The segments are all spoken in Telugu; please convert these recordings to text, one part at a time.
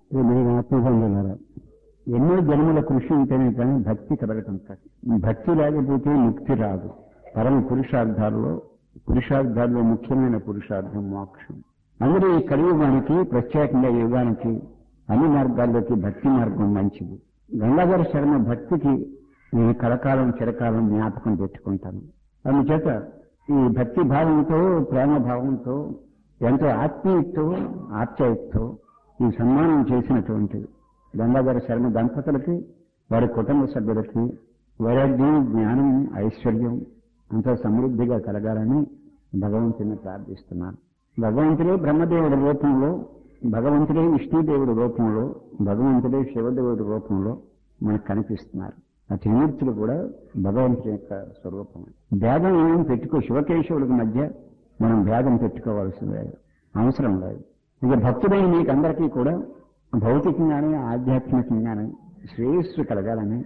మీరు ఆత్మబంధులారా ఎన్నో జన్మల కృషి ఉంటేనే కానీ భక్తి కలగటం కష్టం భక్తి లేకపోతే ముక్తి రాదు పరమ పురుషార్థాల్లో పురుషార్థాల్లో ముఖ్యమైన పురుషార్థం మోక్షం అందరూ ఈ కలియుగానికి ప్రత్యేకంగా యుగానికి అన్ని మార్గాల్లోకి భక్తి మార్గం మంచిది గంగాధర శర్మ భక్తికి నేను కలకాలం చిరకాలం జ్ఞాపకం పెట్టుకుంటాను అందుచేత ఈ భక్తి భావంతో ప్రేమ భావంతో ఎంతో ఆత్మీయతతో ఆప్యాయతతో ఈ సన్మానం చేసినటువంటి గంగాధర శర్మ దంపతులకి వారి కుటుంబ సభ్యులకి వైరాగ్యం జ్ఞానం ఐశ్వర్యం అంతా సమృద్ధిగా కలగాలని భగవంతుని ప్రార్థిస్తున్నాను భగవంతుడే బ్రహ్మదేవుడి రూపంలో భగవంతుడే విష్ణుదేవుడి రూపంలో భగవంతుడే శివదేవుడి రూపంలో మనకు కనిపిస్తున్నారు ఆ త్రిమూర్తులు కూడా భగవంతుని యొక్క స్వరూపమే భేదం ఏం పెట్టుకో శివకేశవులకు మధ్య మనం భేదం పెట్టుకోవాల్సిన అవసరం లేదు ఇక భక్తుడైన మీకు అందరికీ కూడా భౌతికంగానే ఆధ్యాత్మికంగానే శ్రేయస్సు కలగాలని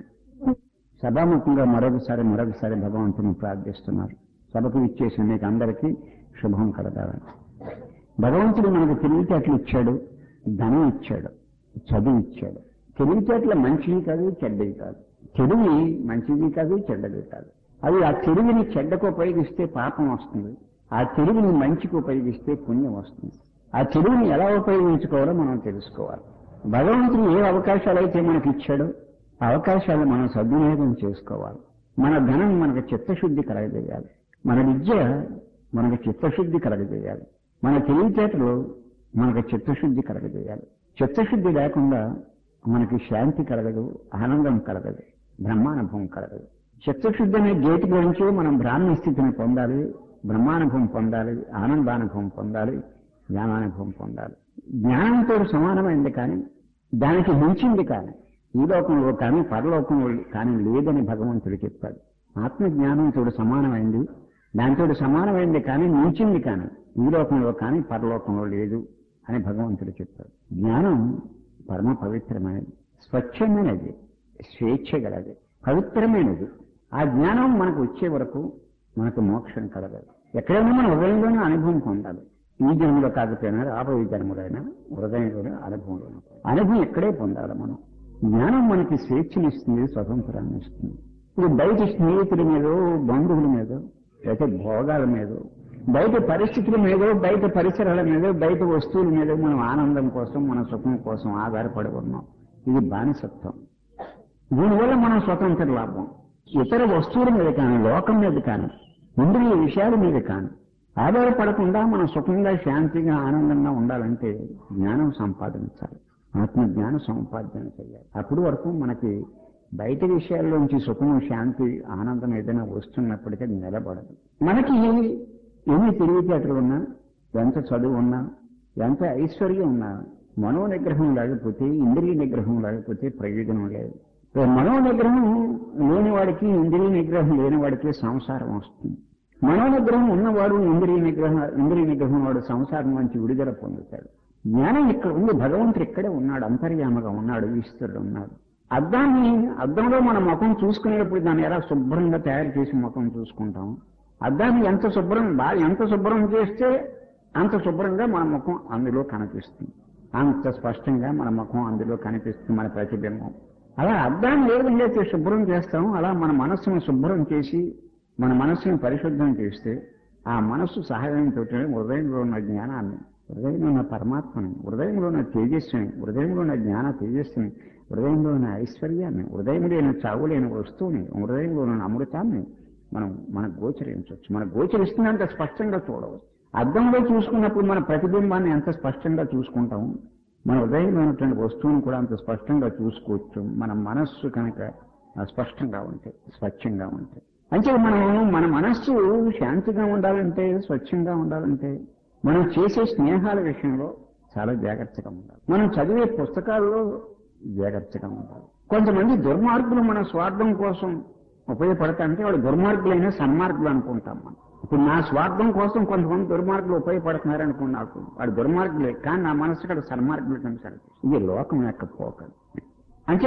సభాముఖంగా మరొకసారి మరొకసారి భగవంతుని ప్రార్థిస్తున్నారు సభకు ఇచ్చేసి మీకు అందరికీ శుభం కలగాలని భగవంతుడు మనకు తెలివితేటలు ఇచ్చాడు ధనం ఇచ్చాడు చదువు ఇచ్చాడు తెలివితేటలు మంచివి కాదు చెడ్డవి కాదు చెడువి మంచిది కాదు చెడ్డది కాదు అది ఆ చెడువిని చెడ్డకు ఉపయోగిస్తే పాపం వస్తుంది ఆ చెడువిని మంచికి ఉపయోగిస్తే పుణ్యం వస్తుంది ఆ చెడువుని ఎలా ఉపయోగించుకోవాలో మనం తెలుసుకోవాలి భగవంతుడు ఏ అవకాశాలు అయితే మనకి ఇచ్చాడో ఆ అవకాశాలు మనం సద్వినియోగం చేసుకోవాలి మన ధనం మనకు చిత్తశుద్ధి కలగజేయాలి మన విద్య మనకు చిత్తశుద్ధి కలగజేయాలి మన తెలివితేటలు మనకు చిత్తశుద్ధి కలగజేయాలి చిత్తశుద్ధి లేకుండా మనకి శాంతి కలగదు ఆనందం కలగదు బ్రహ్మానుభవం కలగదు చిత్తశుద్ధి అనే గేటు గురించి మనం బ్రాహ్మణ స్థితిని పొందాలి బ్రహ్మానుభవం పొందాలి ఆనందానుభవం పొందాలి జ్ఞానానుభవం పొందాలి జ్ఞానంతో సమానమైంది కానీ దానికి మించింది కానీ ఈ లోకంలో కానీ పరలోకంలో కానీ లేదని భగవంతుడు చెప్పాడు ఆత్మజ్ఞానంతో సమానమైంది దాంతో సమానమైంది కానీ మించింది కానీ ఈ లోకంలో కానీ పరలోకంలో లేదు అని భగవంతుడు చెప్పాడు జ్ఞానం పరమ పవిత్రమైనది స్వచ్ఛమైనది స్వేచ్ఛ గలది పవిత్రమైనది ఆ జ్ఞానం మనకు వచ్చే వరకు మనకు మోక్షం కలగదు ఎక్కడైనా మన హృదయంలోనే అనుభవం పొందాలి ఈ జన్మలో కాకపోయినా రాబోయే జన్మలైనా హృదయంలోనే అనుభవంలో అనుభవం ఎక్కడే పొందాలి మనం జ్ఞానం మనకి స్వేచ్ఛనిస్తుంది స్వతంత్రాన్ని ఇస్తుంది ఇప్పుడు బయట స్నేహితుల మీదో బంధువుల మీదో లేకపోతే భోగాల మీదో బయట పరిస్థితుల మీదో బయట పరిసరాల మీదో బయట వస్తువుల మీద మనం ఆనందం కోసం మన సుఖం కోసం ఆధారపడి ఉన్నాం ఇది బానిసత్వం దీనివల్ల మనం స్వతంత్ర లాభం ఇతర వస్తువుల మీద కానీ లోకం మీద కానీ ఇంద్రియ విషయాల మీద కానీ ఆధారపడకుండా మనం సుఖంగా శాంతిగా ఆనందంగా ఉండాలంటే జ్ఞానం సంపాదించాలి ఆత్మజ్ఞాన సంపాదన చేయాలి అప్పుడు వరకు మనకి బయట విషయాల్లోంచి సుఖం శాంతి ఆనందం ఏదైనా వస్తున్నప్పటికీ అది నిలబడదు మనకి ఎన్ని తెలివితేటలు ఉన్నా ఎంత చదువు ఉన్నా ఎంత ఐశ్వర్యం ఉన్నా మనో నిగ్రహం లేకపోతే ఇంద్రియ నిగ్రహం లేకపోతే ప్రయోజనం లేదు మనో నిగ్రహం లేనివాడికి ఇంద్రియ నిగ్రహం లేనివాడికి సంసారం వస్తుంది మనో నిగ్రహం ఉన్నవాడు ఇంద్రియ నిగ్రహం ఇంద్రియ నిగ్రహం వాడు సంసారం నుంచి విడుదల పొందుతాడు జ్ఞానం ఇక్కడ ఉంది భగవంతుడు ఇక్కడే ఉన్నాడు అంతర్యామగా ఉన్నాడు ఈశ్వరుడు ఉన్నాడు అద్దాన్ని అద్దంలో మన ముఖం చూసుకునేటప్పుడు దాన్ని ఎలా శుభ్రంగా తయారు చేసి ముఖం చూసుకుంటాం అద్దాన్ని ఎంత శుభ్రం బాగా ఎంత శుభ్రం చేస్తే అంత శుభ్రంగా మన ముఖం అందులో కనిపిస్తుంది అంత స్పష్టంగా మన ముఖం అందులో కనిపిస్తుంది మన ప్రతిబింబం అలా అద్దాన్ని ఏ విధంగా అయితే శుభ్రం చేస్తాం అలా మన మనస్సును శుభ్రం చేసి మన మనస్సును పరిశుద్ధం చేస్తే ఆ మనస్సు సహాయంతో హృదయంలో ఉన్న జ్ఞానాన్ని హృదయంలో ఉన్న పరమాత్మని హృదయంలో ఉన్న తేజస్సుని హృదయంలో ఉన్న జ్ఞాన తేజస్సుని హృదయంలో ఉన్న ఐశ్వర్యాన్ని హృదయం లేని చావులేని వస్తువుని హృదయంలో ఉన్న అమృతాన్ని మనం మనకు గోచరించవచ్చు మనకు గోచరిస్తుందంత స్పష్టంగా చూడవచ్చు అద్దంలో చూసుకున్నప్పుడు మన ప్రతిబింబాన్ని ఎంత స్పష్టంగా చూసుకుంటాము మన హృదయంలో ఉన్నటువంటి వస్తువుని కూడా అంత స్పష్టంగా చూసుకోవచ్చు మన మనస్సు కనుక స్పష్టంగా ఉంటాయి స్వచ్ఛంగా ఉంటాయి అంటే మనం మన మనస్సు శాంతిగా ఉండాలంటే స్వచ్ఛంగా ఉండాలంటే మనం చేసే స్నేహాల విషయంలో చాలా జాగ్రత్తగా ఉండాలి మనం చదివే పుస్తకాల్లో జాగ్రత్తగా ఉండాలి కొంతమంది దుర్మార్గులు మన స్వార్థం కోసం ఉపయోగపడతాంటే వాడు దుర్మార్గులైన సన్మార్గులు అనుకుంటాం మనం ఇప్పుడు నా స్వార్థం కోసం కొంతమంది దుర్మార్గులు ఉపయోగపడుతున్నారు అనుకుని నాకు వాడు దుర్మార్గులే కానీ నా మనసు కూడా సన్మార్గులు కనిపిస్తారు ఇది లోకం యొక్క పోకడు అంటే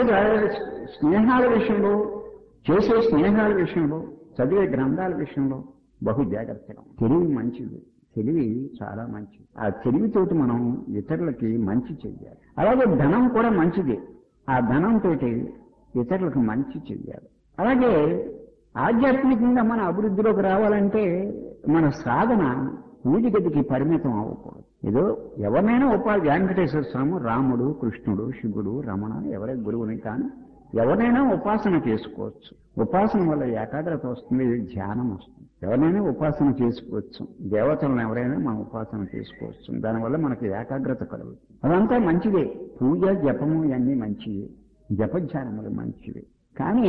స్నేహాల విషయంలో చేసే స్నేహాల విషయంలో చదివే గ్రంథాల విషయంలో బహు జాగ్రత్తగా తెలివి మంచిది తెలివి చాలా మంచిది ఆ తెలివితోటి మనం ఇతరులకి మంచి చెయ్యాలి అలాగే ధనం కూడా మంచిదే ఆ ధనంతో ఇతరులకు మంచి చెయ్యాలి అలాగే ఆధ్యాత్మికంగా మన అభివృద్ధిలోకి రావాలంటే మన సాధన పూజగదికి పరిమితం అవ్వకూడదు ఏదో ఎవరినైనా ఉపాధి వెంకటేశ్వర స్వామి రాముడు కృష్ణుడు శివుడు రమణ ఎవరి గురువుని కానీ ఎవరినైనా ఉపాసన చేసుకోవచ్చు ఉపాసన వల్ల ఏకాగ్రత వస్తుంది ధ్యానం వస్తుంది ఎవరినైనా ఉపాసన చేసుకోవచ్చు దేవతలను ఎవరైనా మనం ఉపాసన చేసుకోవచ్చు దానివల్ల మనకి ఏకాగ్రత కలుగుతుంది అదంతా మంచిదే పూజ జపము ఇవన్నీ మంచివే జపధ్యానములు మంచివి కానీ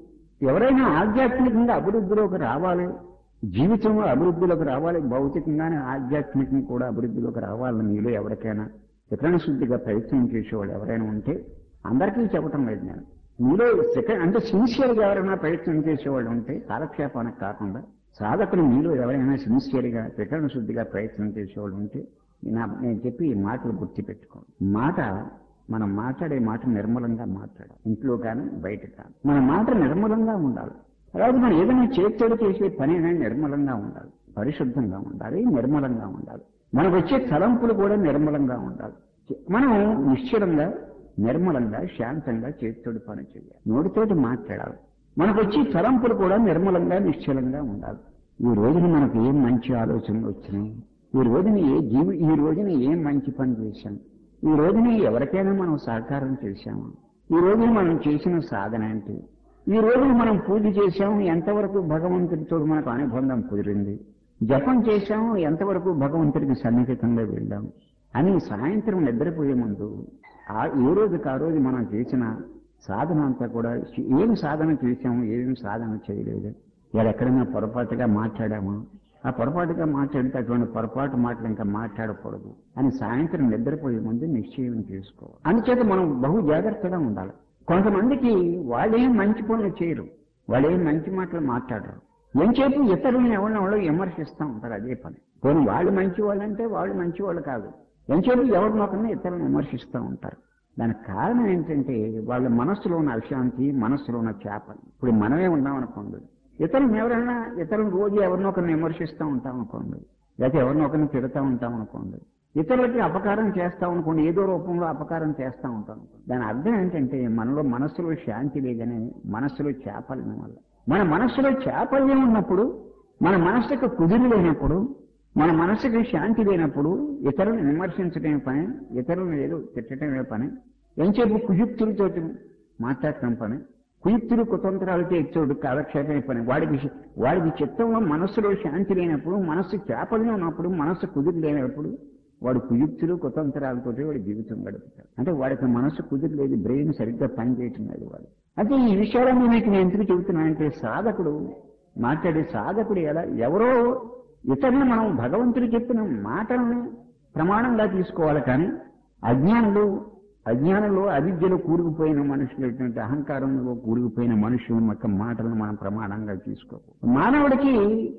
ఎవరైనా ఆధ్యాత్మికంగా అభివృద్ధిలోకి రావాలి జీవితంలో అభివృద్ధిలోకి రావాలి భౌతికంగానే ఆధ్యాత్మికంగా కూడా అభివృద్ధిలోకి రావాలని మీలో ఎవరికైనా వికరణ శుద్ధిగా ప్రయత్నం చేసేవాళ్ళు ఎవరైనా ఉంటే అందరికీ చెప్పటం లేదు నేను మీలో సెకండ్ అంటే సిన్సియర్గా ఎవరైనా ప్రయత్నం చేసేవాళ్ళు ఉంటే కాలక్షేపానికి కాకుండా సాధకులు మీలో ఎవరైనా సిన్సియర్గా వికరణ శుద్ధిగా ప్రయత్నం చేసేవాళ్ళు ఉంటే నా నేను చెప్పి ఈ మాటలు గుర్తుపెట్టుకోండి మాట మనం మాట్లాడే మాట నిర్మలంగా మాట్లాడాలి ఇంట్లో కానీ బయట కానీ మన మాట నిర్మలంగా ఉండాలి అలాగే మనం ఏదైనా చేతితో చేసే పని అయినా నిర్మలంగా ఉండాలి పరిశుద్ధంగా ఉండాలి నిర్మలంగా ఉండాలి మనకు వచ్చే తలంపులు కూడా నిర్మలంగా ఉండాలి మనం నిశ్చలంగా నిర్మలంగా శాంతంగా చేతితోటి పని చేయాలి నోటితోటి మాట్లాడాలి మనకు వచ్చే తలంపులు కూడా నిర్మలంగా నిశ్చలంగా ఉండాలి ఈ రోజున మనకు ఏం మంచి ఆలోచనలు వచ్చినాయి ఈ రోజున ఏ జీవి ఈ రోజున ఏం మంచి పని చేశాం ఈ రోజున ఎవరికైనా మనం సహకారం చేశాము ఈ రోజున మనం చేసిన సాధన ఏంటి ఈ రోజున మనం పూజ చేశాము ఎంతవరకు భగవంతుడితో మనకు అనుబంధం కుదిరింది జపం చేశాము ఎంతవరకు భగవంతుడికి సన్నిహితంగా వెళ్ళాం అని సాయంత్రం నిద్రపోయే ముందు ఆ ఏ రోజుకి ఆ రోజు మనం చేసిన సాధన అంతా కూడా ఏం సాధన చేశాము ఏం సాధన చేయలేదు ఇలా ఎక్కడైనా పొరపాటుగా మాట్లాడామా ఆ పొరపాటుగా మాట్లాడితే అటువంటి పొరపాటు మాటలు ఇంకా మాట్లాడకూడదు అని సాయంత్రం నిద్రపోయే ముందు నిశ్చయం చేసుకోవాలి అందుచేత మనం బహు జాగ్రత్తగా ఉండాలి కొంతమందికి వాళ్ళేం మంచి పనులు చేయరు వాళ్ళేం మంచి మాటలు మాట్లాడరు ఎంచేపు ఇతరులను ఎవరిని వాళ్ళు విమర్శిస్తూ ఉంటారు అదే పని పోనీ వాళ్ళు మంచి వాళ్ళంటే వాళ్ళు మంచి వాళ్ళు కాదు ఎంచేపు ఎవరినొకరిని ఇతరులను విమర్శిస్తూ ఉంటారు దానికి కారణం ఏంటంటే వాళ్ళ మనస్సులో ఉన్న అశాంతి మనస్సులో ఉన్న చేపలు ఇప్పుడు మనమే ఉన్నాం అనుకోండి ఇతరులను ఎవరైనా ఇతరులను రోజు ఎవరినో ఒకరిని విమర్శిస్తూ ఉంటాం అనుకోండి లేకపోతే ఎవరినో ఒకరిని తిడతా ఉంటాం అనుకోండి ఇతరులకి అపకారం చేస్తాం అనుకోండి ఏదో రూపంలో అపకారం చేస్తూ ఉంటాం అనుకోండి దాని అర్థం ఏంటంటే మనలో మనస్సులో శాంతి లేదని మనస్సులో చేపలిన వల్ల మన మనస్సులో చాపల్యం ఉన్నప్పుడు మన మనస్సుకు కుదిరి లేనప్పుడు మన మనస్సుకి శాంతి లేనప్పుడు ఇతరులను విమర్శించడమే పని ఇతరులను ఏదో తిట్టడమే పని ఎంచేపు కుయుక్తులతో మాట్లాడటం పని కుయుక్తులు కుతంత్రాలతో ఇచ్చోడు కాలక్షేపమే పని వాడికి వాడికి చిత్తంలో మనస్సులో శాంతి లేనప్పుడు మనస్సు చాపల్యం ఉన్నప్పుడు మనస్సు కుదిరి లేనప్పుడు వాడు కుయుక్తులు కుతంత్రాలతో వాడి జీవితం గడుపుతాడు అంటే వాడికి మనస్సు కుదిరలేదు బ్రెయిన్ సరిగ్గా పనిచేయటం లేదు వాడు అయితే ఈ విషయాలన్నీ మీకు నేను ఎందుకు చెబుతున్నానంటే సాధకుడు మాట్లాడే సాధకుడు ఎలా ఎవరో ఇతరులు మనం భగవంతుడు చెప్పిన మాటలను ప్రమాణంగా తీసుకోవాలి కానీ అజ్ఞానులు అజ్ఞానంలో అవిద్యలో కూరుకుపోయిన మనుషులు ఎటువంటి అహంకారంలో కూరుకుపోయిన మనుషుల యొక్క మాటలను మనం ప్రమాణంగా తీసుకోకూడదు మానవుడికి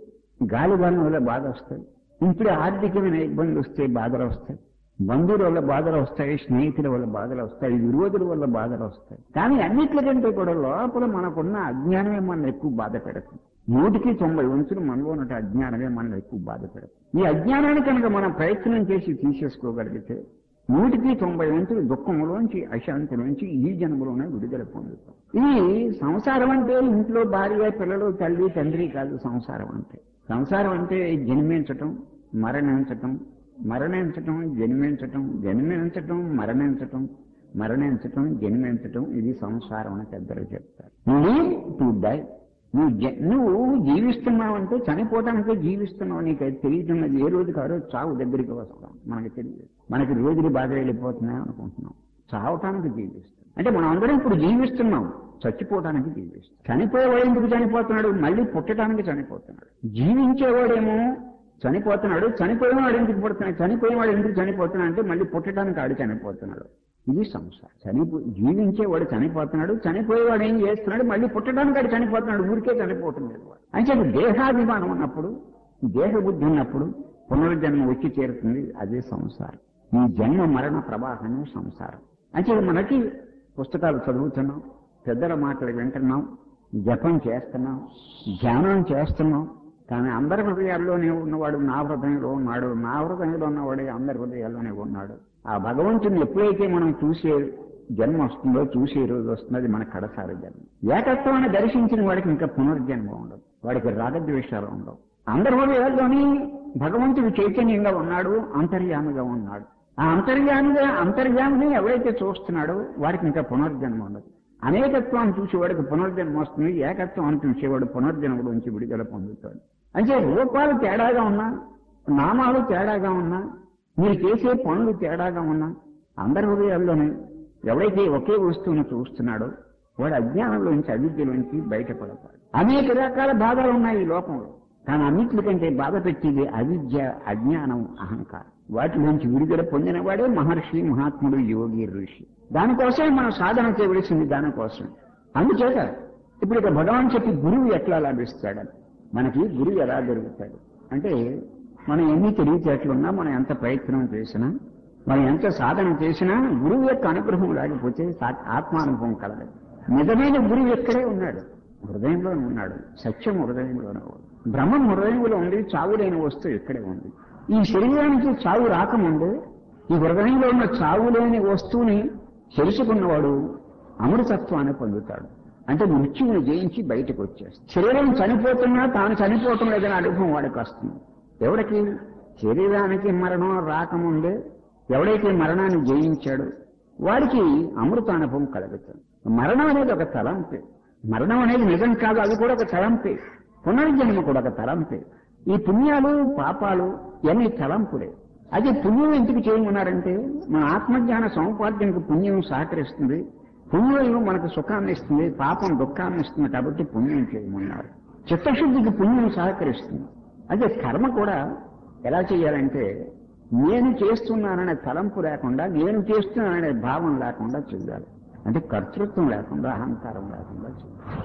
గాలి బాణం వల్ల బాధ వస్తాయి ఇప్పుడు ఆర్థికమైన ఇబ్బందులు వస్తే బాధలు వస్తాయి బంధువుల వల్ల బాధలు వస్తాయి స్నేహితుల వల్ల బాధలు వస్తాయి విరోధుల వల్ల బాధలు వస్తాయి కానీ అన్నిట్లకంటే కూడా లోపల మనకున్న అజ్ఞానమే మనల్ని ఎక్కువ బాధ పెడుతుంది నూటికి తొంభై వంతులు మనలో ఉన్న అజ్ఞానమే మనల్ని ఎక్కువ బాధ పెడుతుంది ఈ అజ్ఞానాన్ని కనుక మనం ప్రయత్నం చేసి తీసేసుకోగలిగితే నూటికి తొంభై వంతులు దుఃఖంలోంచి అశాంతిలోంచి ఈ జన్మలోనే విడుదల పొందుతాం ఇది సంసారం అంటే ఇంట్లో భార్య పిల్లలు తల్లి తండ్రి కాదు సంసారం అంటే సంసారం అంటే జన్మించటం మరణించటం మరణించటం జన్మించటం జన్మించటం మరణించటం మరణించటం జన్మించటం ఇది సంసారం అని పెద్దలు చెప్తారు లీవ్ టు డై నువ్వు జ- నువ్వు జీవిస్తున్నావంటే చనిపోవటానికే జీవిస్తున్నావు నీకు అది తెలియటున్నది ఏ రోజుకి ఆ రోజు చావు దగ్గరికి వస్తాం మనకి తెలియదు మనకి రోజులు బాగా వెళ్ళిపోతున్నాయి అనుకుంటున్నాం చావటానికి జీవిస్తాం అంటే మనం అందరం ఇప్పుడు జీవిస్తున్నాం చచ్చిపోవటానికి జీవిస్తాం చనిపోయేవాడు ఎందుకు చనిపోతున్నాడు మళ్ళీ పుట్టడానికి చనిపోతున్నాడు జీవించేవాడేమో చనిపోతున్నాడు చనిపోయేవాడు ఎందుకు పుడుతున్నాడు చనిపోయేవాడు ఎందుకు చనిపోతున్నాడు అంటే మళ్ళీ పుట్టడానికి ఆడు చనిపోతున్నాడు ఇది సంసారం చనిపో జీవించేవాడు చనిపోతున్నాడు చనిపోయేవాడు ఏం చేస్తున్నాడు మళ్ళీ పుట్టడానికి ఆడు చనిపోతున్నాడు ఊరికే చనిపోతున్నాడు వాడు అంటే దేహాభిమానం ఉన్నప్పుడు దేహ బుద్ధి ఉన్నప్పుడు పునర్జన్మ వచ్చి చేరుతుంది అదే సంసారం ఈ జన్మ మరణ ప్రవాహమే సంసారం అంటే మనకి పుస్తకాలు చదువుతున్నాం పెద్దల మాటలు వింటున్నాం జపం చేస్తున్నాం ధ్యానం చేస్తున్నాం కానీ అందరి హృదయాల్లోనే ఉన్నవాడు నా హృదయంలో ఉన్నాడు నా హృదయంలో ఉన్నవాడు అందరి హృదయాల్లోనే ఉన్నాడు ఆ భగవంతుని ఎప్పుడైతే మనం చూసే జన్మ వస్తుందో చూసే రోజు వస్తుందో అది మన కడసారి జన్మ ఏకత్వాన్ని దర్శించిన వాడికి ఇంకా పునర్జన్మ ఉండదు వాడికి రాగద్వేషాలు ఉండవు అందరి హృదయాల్లోని భగవంతుడు చైతన్యంగా ఉన్నాడు అంతర్యామిగా ఉన్నాడు ఆ అంతర్యామిగా అంతర్యామిని ఎవరైతే చూస్తున్నాడో వాడికి ఇంకా పునర్జన్మ ఉండదు అనేకత్వాన్ని చూసేవాడికి పునర్జన్మ వస్తుంది ఏకత్వాన్ని చూసేవాడు పునర్జన్మ నుంచి విడుదల పొందుతాడు అంటే రూపాలు తేడాగా ఉన్నా నామాలు తేడాగా ఉన్నా మీరు చేసే పనులు తేడాగా ఉన్నా అందరి హృదయాల్లోనే ఎవడైతే ఒకే వస్తువును చూస్తున్నాడో వాడు అజ్ఞానంలోంచి అవిద్యలోంచి బయటపడతాడు అనేక రకాల బాధలు ఉన్నాయి ఈ లోకంలో కానీ అన్నిటికంటే బాధ పెట్టేది అవిద్య అజ్ఞానం అహంకారం వాటిలోంచి విడుదల పొందిన వాడే మహర్షి మహాత్ముడు యోగి ఋషి దానికోసమే మనం సాధన చేయవలసింది దానికోసం అందుచేత ఇప్పుడు ఇక భగవాన్ చెప్పి గురువు ఎట్లా లభిస్తాడని మనకి గురువు ఎలా దొరుకుతాడు అంటే మనం ఎన్ని తెలివితేటలున్నా మనం ఎంత ప్రయత్నం చేసినా మనం ఎంత సాధన చేసినా గురువు యొక్క అనుగ్రహం లేకపోతే సా- ఆత్మానుభవం కలగదు నిజమైన గురువు ఎక్కడే ఉన్నాడు హృదయంలో ఉన్నాడు సత్యం హృదయంలోనే ఉంది బ్రహ్మం హృదయంలో ఉంది చావు లేని వస్తువు ఇక్కడే ఉంది ఈ శరీరానికి చావు రాకముందు ఈ హృదయంలో ఉన్న చావు లేని వస్తువుని తెలుసుకున్నవాడు అమృతత్వాన్ని పొందుతాడు అంటే మృత్యువుని జయించి బయటకు వచ్చేస్తాడు శరీరం చనిపోతున్నా తాను చనిపోవటం లేదని అనుభవం వాడికి వస్తుంది ఎవరికి శరీరానికి మరణం రాకముందే ఎవడైతే మరణాన్ని జయించాడో వాడికి అమృతానుభవం కలుగుతుంది మరణం అనేది ఒక తలంపే మరణం అనేది నిజం కాదు అది కూడా ఒక తలంపే పునర్జన్మ కూడా ఒక తలంపే ఈ పుణ్యాలు పాపాలు ఇవన్నీ తలంపులే అది పుణ్యం ఎందుకు చేయమన్నారంటే మన ఆత్మజ్ఞాన సముపార్జనకు పుణ్యం సహకరిస్తుంది పుణ్యం మనకు సుఖాన్ని ఇస్తుంది పాపం దుఃఖాన్ని ఇస్తుంది కాబట్టి పుణ్యం చేయమన్నారు చిత్తశుద్ధికి పుణ్యం సహకరిస్తుంది అదే కర్మ కూడా ఎలా చేయాలంటే నేను చేస్తున్నాననే తలంపు లేకుండా నేను చేస్తున్నాననే భావం లేకుండా చేయాలి అంటే కర్తృత్వం లేకుండా అహంకారం లేకుండా చేయాలి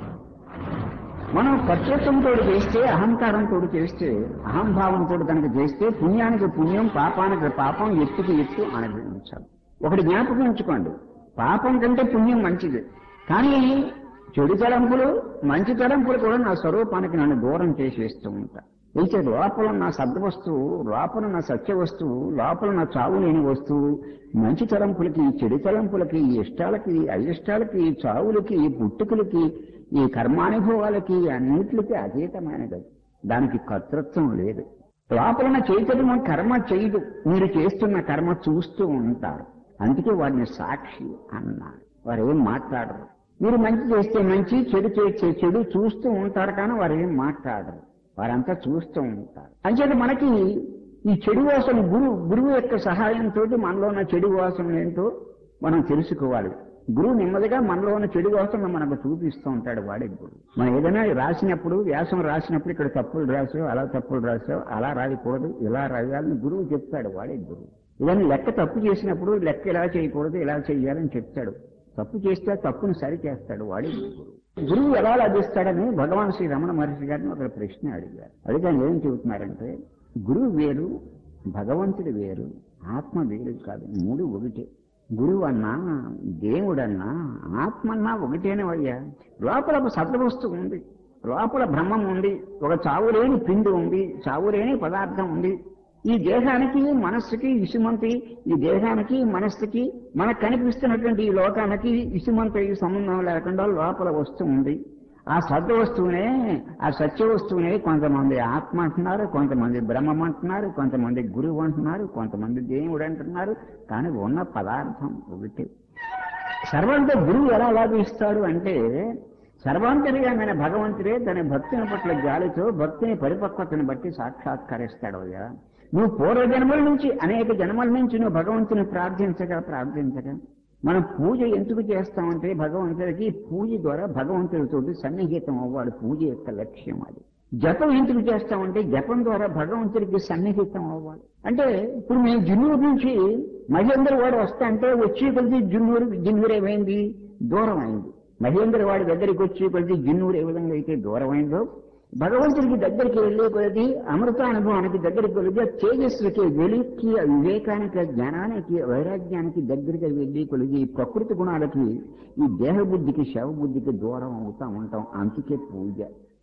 మనం కర్తృత్వంతో చేస్తే అహంకారంతో చేస్తే అహంభావంతో కనుక చేస్తే పుణ్యానికి పుణ్యం పాపానికి పాపం ఎత్తుకి ఎత్తు అనుభవించాలి ఒకటి జ్ఞాపకం ఉంచుకోండి పాపం కంటే పుణ్యం మంచిది కానీ చెడు తలంపులు మంచి తలంపులు కూడా నా స్వరూపానికి నన్ను దూరం చేసేస్తూ ఉంటా అయితే లోపల నా సద్ద వస్తువు లోపల నా సత్య వస్తువు లోపల నా చావు లేని వస్తువు మంచి తలంపులకి చెడు తలంపులకి ఇష్టాలకి అయిష్టాలకి చావులకి పుట్టుకలకి ఈ కర్మానుభవాలకి అన్నిటికి అతీతమైనది దానికి కర్తృత్వం లేదు లోపలన చైతన్యం కర్మ చేయదు మీరు చేస్తున్న కర్మ చూస్తూ ఉంటారు అందుకే వారిని సాక్షి అన్నారు వారు ఏం మాట్లాడరు మీరు మంచి చేస్తే మంచి చెడు చేస్తే చెడు చూస్తూ ఉంటారు కానీ వారు ఏం మాట్లాడరు వారంతా చూస్తూ ఉంటారు అంచేత మనకి ఈ చెడు వాసన గురువు గురువు యొక్క సహాయంతో మనలో ఉన్న చెడు వాసన ఏంటో మనం తెలుసుకోవాలి గురువు నెమ్మదిగా మనలో ఉన్న చెడు వాసన మనకు చూపిస్తూ ఉంటాడు వాడే గురువు మనం ఏదైనా రాసినప్పుడు వ్యాసం రాసినప్పుడు ఇక్కడ తప్పులు రాసావు అలా తప్పులు రాసావు అలా రాయకూడదు ఇలా రాయాలని గురువు చెప్తాడు వాడే గురువు ఇవన్నీ లెక్క తప్పు చేసినప్పుడు లెక్క ఇలా చేయకూడదు ఇలా చేయాలని చెప్తాడు తప్పు చేస్తే తప్పును సరి చేస్తాడు వాడే గురువు గురువు ఎలా లభిస్తాడని భగవాన్ శ్రీ రమణ మహర్షి గారిని ఒక ప్రశ్న అడిగారు అడిగాను ఏం చెబుతున్నారంటే గురువు వేరు భగవంతుడు వేరు ఆత్మ వేరు కాదు మూడు ఒకటే గురువు అన్నా దేవుడన్నా ఆత్మ అన్నా ఒకటేనే అయ్యా లోపల ఒక సద్వస్తువు ఉంది లోపల బ్రహ్మం ఉంది ఒక చావులేని పిండి ఉంది చావులేని పదార్థం ఉంది ఈ దేహానికి మనస్సుకి ఇసుమంతి ఈ దేహానికి మనస్సుకి మనకు కనిపిస్తున్నటువంటి ఈ లోకానికి ఇసుమంత ఈ సంబంధం లేకుండా లోపల వస్తువు ఉంది ఆ సద్ద వస్తువునే ఆ సత్య వస్తువునే కొంతమంది ఆత్మ అంటున్నారు కొంతమంది బ్రహ్మం అంటున్నారు కొంతమంది గురువు అంటున్నారు కొంతమంది దేవుడు అంటున్నారు కానీ ఉన్న పదార్థం ఒకటి సర్వంతో గురువు ఎలా లాభిస్తాడు అంటే సర్వాంతర్యమైన భగవంతుడే తన భక్తిని పట్ల జాలితో భక్తిని పరిపక్వతను బట్టి సాక్షాత్కరిస్తాడు అయ్యా నువ్వు పూర్వ జన్మల నుంచి అనేక జన్మల నుంచి నువ్వు భగవంతుని ప్రార్థించగా ప్రార్థించగా మనం పూజ ఎందుకు చేస్తామంటే భగవంతుడికి పూజ ద్వారా భగవంతుడితోటి సన్నిహితం అవ్వాలి పూజ యొక్క లక్ష్యం అది జపం ఎందుకు చేస్తామంటే జపం ద్వారా భగవంతుడికి సన్నిహితం అవ్వాలి అంటే ఇప్పుడు మేము జిన్నూరు నుంచి మహేంద్ర వాడు వస్తా అంటే వచ్చి కొద్ది జిన్నూరు జిన్నూరు ఏమైంది దూరం అయింది మహేంద్ర వాడి దగ్గరికి వచ్చి కొద్ది జిన్నూరు ఏ విధంగా అయితే దూరం అయిందో భగవంతుడికి దగ్గరికి వెళ్ళే కొద్ది అమృతానుభవానికి దగ్గరికి వెళ్ళి తేజస్సుకి వెలికి వివేకానికి జ్ఞానానికి వైరాగ్యానికి దగ్గరికి వెళ్ళి కొలిగి ప్రకృతి గుణాలకి ఈ దేహబుద్ధికి శవబుద్ధికి దూరం అవుతా ఉంటాం అందుకే పూజ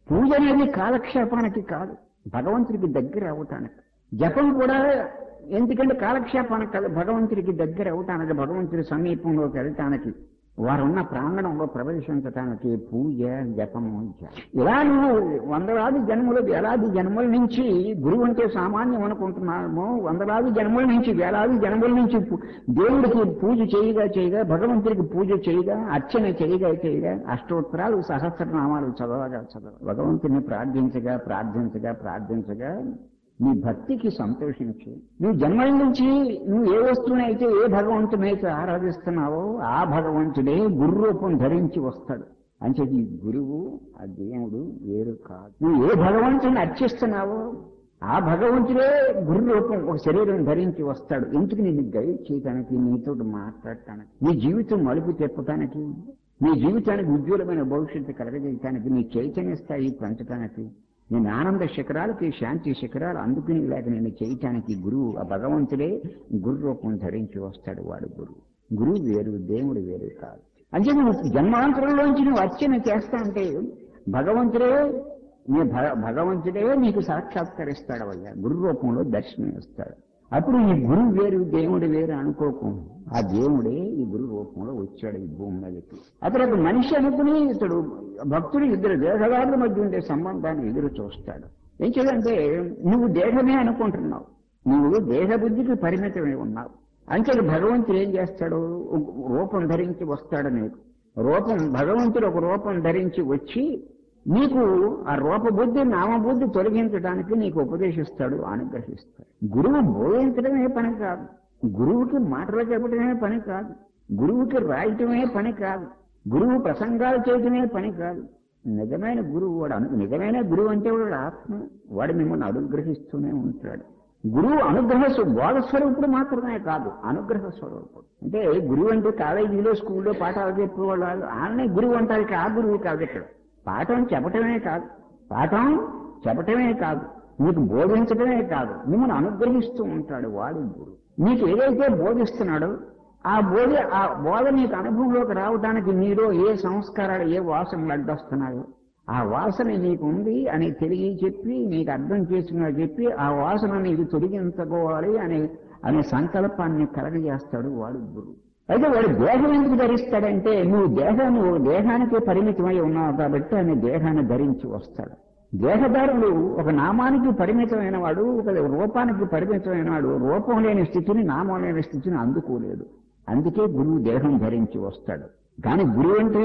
పూజ అనేది కాలక్షేపానికి కాదు భగవంతుడికి దగ్గర అవటానికి జపం కూడా ఎందుకంటే కాలక్షేపానికి కాదు భగవంతుడికి దగ్గర అవటానికి భగవంతుడి సమీపంలోకి వెళ్ళటానికి వారున్న ప్రాంగణంలో ప్రవేశించటానికి పూజ జపము ధ్యానం. ఇలా నువ్వు వందలాది జన్మలు వేలాది జన్మల నుంచి గురువు అంటే సామాన్యం అనుకుంటున్నాము వందలాది జన్మల నుంచి వేలాది జన్మల నుంచి పు- దేవుడికి పూజ చేయగా చేయగా భగవంతుడికి పూజ చేయగా అర్చన చేయగా చేయగా అష్టోత్తరాలు సహస్రనామాలు చదవగా చదవ భగవంతుని ప్రార్థించగా ప్రార్థించగా ప్రార్థించగా నీ భక్తికి సంతోషించి నువ్వు జన్మల నుంచి నువ్వు ఏ వస్తువునైతే ఏ భగవంతునైతే ఆరాధిస్తున్నావో ఆ భగవంతుడే గురు రూపం ధరించి వస్తాడు అంటే ఈ గురువు ఆ దేవుడు వేరు కాదు నువ్వు ఏ భగవంతుని అర్చిస్తున్నావో ఆ భగవంతుడే గురు రూపం ఒక శరీరం ధరించి వస్తాడు ఎందుకు నిన్ను గైడ్ చేయడానికి నీతో మాట్లాడటానికి నీ జీవితం మలుపు తిప్పటానికి నీ జీవితానికి ఉజ్వలమైన భవిష్యత్తు కలగజేయటానికి నీ చైతన్య స్థాయి పెంచడానికి నేను ఆనంద శిఖరాలకి శాంతి శిఖరాలు అందుకుని లేక నేను చేయటానికి గురువు ఆ భగవంతుడే గురు రూపం ధరించి వస్తాడు వాడు గురువు గురువు వేరు దేవుడు వేరు కాదు అంటే నువ్వు జన్మాంతరంలోంచి నువ్వు అర్చన చేస్తా అంటే భగవంతుడే నీ భ- భగవంతుడే నీకు సాక్షాత్కరిస్తాడు అయ్యా గురు రూపంలో దర్శనం ఇస్తాడు అప్పుడు ఈ గురువు వేరు దేవుడు వేరు అనుకోకు ఆ దేవుడే ఈ గురు రూపంలో వచ్చాడు ఈ భూమి మీదకి అతడు ఒక మనిషి అనుకుని ఇతడు భక్తుడు ఇద్దరు దేహదారుల మధ్య ఉండే సంబంధాన్ని ఎదురు చూస్తాడు ఏం చేయాలంటే నువ్వు దేహమే అనుకుంటున్నావు నువ్వు దేహబుద్ధికి పరిమితమై ఉన్నావు అంటే భగవంతుడు ఏం చేస్తాడు ఒక రూపం ధరించి వస్తాడు నీకు రూపం భగవంతుడు ఒక రూపం ధరించి వచ్చి నీకు ఆ రూపబుద్ధి నామబుద్ధి తొలగించడానికి నీకు ఉపదేశిస్తాడు అనుగ్రహిస్తాడు గురువు బోధించడమే పని కాదు గురువుకి మాటలు చెప్పడమే పని కాదు గురువుకి రాయటమే పని కాదు గురువు ప్రసంగాలు చేయటమే పని కాదు నిజమైన గురువు వాడు అను నిజమైన గురువు అంటే వాడు ఆత్మ వాడు మిమ్మల్ని అనుగ్రహిస్తూనే ఉంటాడు గురువు అనుగ్రహ స్వ- బోధ స్వరూపుడు మాత్రమే కాదు అనుగ్రహ స్వరూపుడు అంటే గురువు అంటే కాలేజీలో స్కూల్లో పాఠాలు చెప్పేవాళ్ళు ఆయనే గురువు అంటారు ఇక ఆ గురువు కాదు ఇక్కడ పాఠం చెప్పటమే కాదు పాఠం చెప్పటమే కాదు మీకు బోధించటమే కాదు మిమ్మల్ని అనుగ్రహిస్తూ ఉంటాడు వాడు గురువు మీకు ఏదైతే బోధిస్తున్నాడో ఆ బోధ ఆ బోధ నీకు అనుభవంలోకి రావడానికి నీలో ఏ సంస్కారాలు ఏ వాసనలు అడ్డొస్తున్నాయో ఆ వాసన నీకు ఉంది అని తెలియ చెప్పి నీకు అర్థం చేసుకున్నా చెప్పి ఆ వాసన నీకు తొలగించుకోవాలి అనే అనే సంకల్పాన్ని కలగజేస్తాడు వాడు గురువు అయితే వాడు దేహం ఎందుకు ధరిస్తాడంటే నువ్వు దేహాన్ని ఓ దేహానికి పరిమితమై ఉన్నావు కాబట్టి ఆయన దేహాన్ని ధరించి వస్తాడు దేహదారుడు ఒక నామానికి పరిమితమైన వాడు ఒక రూపానికి పరిమితమైన వాడు రూపం లేని స్థితిని నామం లేని స్థితిని అందుకోలేడు అందుకే గురువు దేహం ధరించి వస్తాడు కానీ గురువు అంటే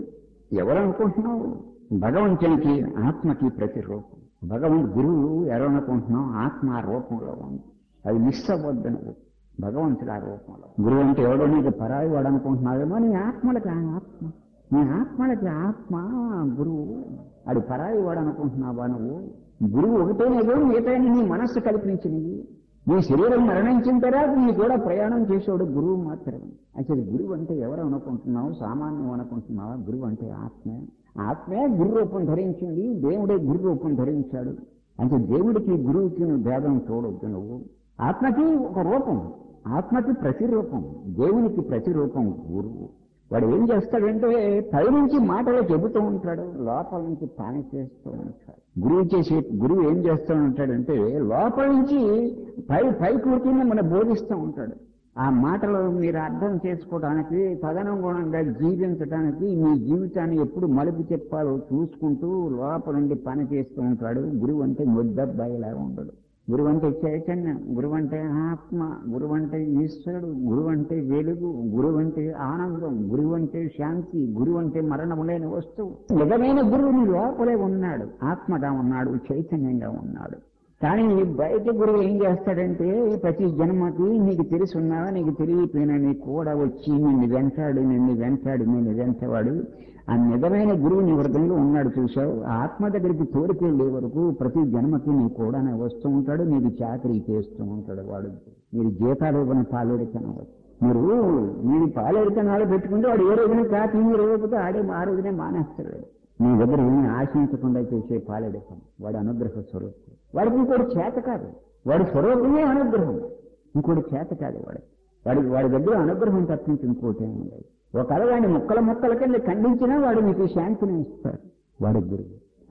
ఎవరు అనుకుంటున్నావు భగవంతునికి ఆత్మకి ప్రతిరూపం భగవంతు గురువు ఎవరు అనుకుంటున్నావు ఆత్మ ఆ రూపంలో ఉంది అది మిస్ అవ్వద్దు నువ్వు భగవంతుడు ఆ రూపంలో గురువు అంటే ఎవడో నీకు పరాయి వాడు అనుకుంటున్నావేమో నీ ఆత్మలకి ఆ ఆత్మ నీ ఆత్మలకి ఆత్మ గురువు అది పరాయి వాడు అనుకుంటున్నావా నువ్వు గురువు ఒకటే ఏదో మిగతా నీ మనస్సు కల్పించినవి నీ శరీరం మరణించిన తర్వాత నీ కూడా ప్రయాణం చేసేవాడు గురువు మాత్రమే అసలు గురువు అంటే ఎవరు అనుకుంటున్నావు సామాన్యం అనుకుంటున్నావా గురువు అంటే ఆత్మే ఆత్మే గురు రూపం ధరించింది దేవుడే గురు రూపం ధరించాడు అంటే దేవుడికి గురువుకి నువ్వు భేదం చూడొద్దు నువ్వు ఆత్మకి ఒక రూపం ఆత్మకి ప్రతిరూపం దేవునికి ప్రతిరూపం గురువు వాడు ఏం చేస్తాడంటే పైనుంచి మాటలు చెబుతూ ఉంటాడు లోపల నుంచి పని చేస్తూ ఉంటాడు గురువు చేసే గురువు ఏం చేస్తూ ఉంటాడంటే లోపల నుంచి పై పై కూర్చుని మన బోధిస్తూ ఉంటాడు ఆ మాటలు మీరు అర్థం చేసుకోవడానికి తదనుగుణంగా జీవించడానికి మీ జీవితాన్ని ఎప్పుడు మలుపు చెప్పాలో చూసుకుంటూ లోపల నుండి పని చేస్తూ ఉంటాడు గురువు అంటే ముద్దబ్బాయిలా ఉండడు గురువు అంటే చైతన్యం గురువు అంటే ఆత్మ గురువు అంటే ఈశ్వరుడు గురువు అంటే వెలుగు గురువు అంటే ఆనందం గురువు అంటే శాంతి గురువు అంటే మరణం లేని వస్తువు నిజమైన గురువు నీ లోపలే ఉన్నాడు ఆత్మగా ఉన్నాడు చైతన్యంగా ఉన్నాడు కానీ బయట గురువు ఏం చేస్తాడంటే ప్రతి జన్మకి నీకు తెలిసి ఉన్నావా నీకు తెలియపోయినా నీ కూడా వచ్చి నిన్ను వెంటాడు నిన్ను వెంటాడు నిన్ను వెంటవాడు ఆ నిజమైన గురువు నీ హృదయంలో ఉన్నాడు చూసావు ఆ ఆత్మ దగ్గరికి తోడుకెళ్లే వరకు ప్రతి జన్మకి నీ కూడా వస్తూ ఉంటాడు నీకు చాకరీ చేస్తూ ఉంటాడు వాడు మీరు జీతాలు ఇవ్వని పాలేడు కనవచ్చు మీరు మీరు పాలేడు కనాలు పెట్టుకుంటే వాడు ఏ రోజున కాపీ మీరు ఇవ్వకపోతే ఆడే ఆ రోజునే మానేస్తాడు నీ దగ్గర ఏమీ ఆశించకుండా చేసే పాలేడు పని వాడు అనుగ్రహ స్వరూపం వాడికి ఇంకోటి చేత కాదు వాడి స్వరూపమే అనుగ్రహం ఇంకోటి చేత కాదు వాడు వాడి వాడి దగ్గర అనుగ్రహం తప్పించి ఇంకోటి ఏమి ఉండదు ఒకవేళ వాడిని ముక్కల ముక్కల కింద ఖండించినా వాడు మీకు శాంతిని ఇస్తాడు వాడి గురువు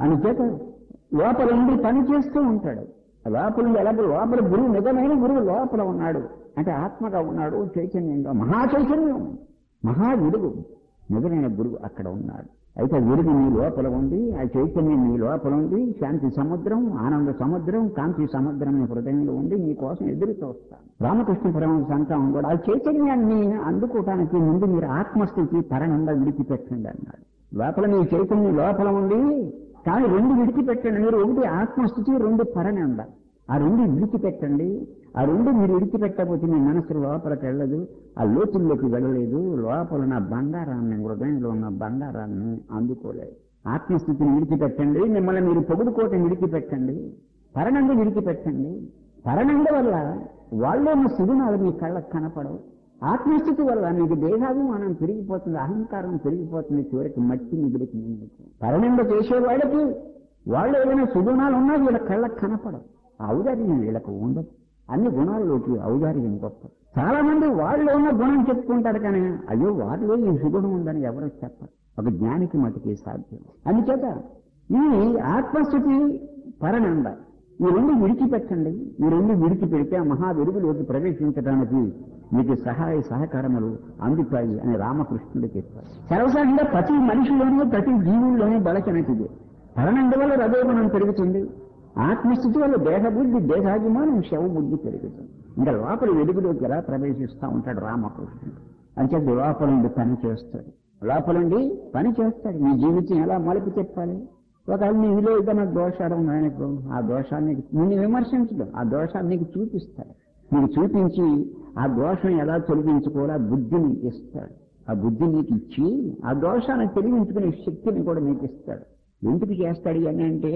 అందుచేత లోపల ఉండి పని చేస్తూ ఉంటాడు లోపల ఉండి ఎలా లోపల గురువు నిజమైన గురువు లోపల ఉన్నాడు అంటే ఆత్మగా ఉన్నాడు చైతన్యంగా మహా చైతన్యం మహా విడుగు నిజమైన గురువు అక్కడ ఉన్నాడు అయితే ఆ విడుగు నీ లోపల ఉంది ఆ చైతన్యం నీ లోపల ఉంది శాంతి సముద్రం ఆనంద సముద్రం కాంతి సముద్రం నీ హృదయంలో ఉండి నీ కోసం ఎదురు చూస్తాను రామకృష్ణ పరమహంస అంతా కూడా ఆ చైతన్యాన్ని అందుకోవటానికి ముందు మీరు ఆత్మస్థితి పరణంగా విడిచిపెట్టండి అన్నాడు లోపల మీ చైతన్యం లోపల ఉంది కానీ రెండు విడిచిపెట్టండి మీరు ఒకటి ఆత్మస్థితి రెండు పరనంద ఆ రెండు విడిచిపెట్టండి ఆ రెండు మీరు విడిచిపెట్టకపోతే మీ మనసు లోపలికి వెళ్ళదు ఆ లోతుల్లోకి వెళ్ళలేదు లోపల ఉన్న బంగారాన్ని హృదయంలో ఉన్న బంగారాన్ని అందుకోలేదు ఆత్మస్థితిని విడిచిపెట్టండి మిమ్మల్ని మీరు పొగుడుకోవటం విడిచిపెట్టండి పరణంగా విడిచిపెట్టండి పరణంగ వల్ల వాళ్ళు ఉన్న సుగుణాలు మీ కళ్ళకు కనపడవు ఆత్మస్థితి వల్ల మీకు దేహాభిమానం పెరిగిపోతుంది అహంకారం పెరిగిపోతుంది చివరికి మట్టి మిగిలికి పరణంగ చేసేవాళ్ళకి వాళ్ళు ఏదైనా సుగుణాలు ఉన్నా వీళ్ళ కళ్ళకు కనపడవు ఆ ఔదార్యం వీళ్ళకు ఉండదు అన్ని గుణాల్లోకి ఔదార్యం గొప్ప చాలా మంది వాళ్ళు ఉన్న గుణం చెప్పుకుంటారు కానీ అయ్యో వారిలో ఈ సుగుణం ఉందని ఎవరు చెప్పరు ఒక జ్ఞానికి మటుకే సాధ్యం అందుచేత ఈ ఆత్మస్థితి పరనంద ఈ రెండు విడిచిపెట్టండి ఈ రెండు విడిచిపెడితే ఆ మహా వెలుగులోకి ప్రవేశించడానికి మీకు సహాయ సహకారములు అందుతాయి అని రామకృష్ణుడు చెప్పారు సర్వసాధారణంగా ప్రతి మనిషిలోనూ ప్రతి జీవుల్లోనూ బలచనటిది పరనంద వల్ల రజోగుణం పెరుగుతుంది ఆత్మస్థితి వల్ల దేహబుద్ధి దేహాభిమానం శవబుద్ధి పెరుగుతుంది ఇంకా లోపల వెలుగులోకి ఎలా ప్రవేశిస్తూ ఉంటాడు రామకృష్ణుడు అంచేత లోపల నుండి పని చేస్తాడు లోపల నుండి పని చేస్తాడు మీ జీవితం ఎలా మలుపు చెప్పాలి ఒకవేళ నీలో ఏదైనా దోషాలు ఉన్నాయనుకో ఆ దోషాన్ని నిన్ను విమర్శించడం ఆ దోషాన్ని నీకు చూపిస్తాడు నీకు చూపించి ఆ దోషం ఎలా తొలగించుకోవాలో ఆ బుద్ధిని ఇస్తాడు ఆ బుద్ధి నీకు ఇచ్చి ఆ దోషాన్ని తొలగించుకునే శక్తిని కూడా నీకు ఇస్తాడు ఎందుకు చేస్తాడు అని అంటే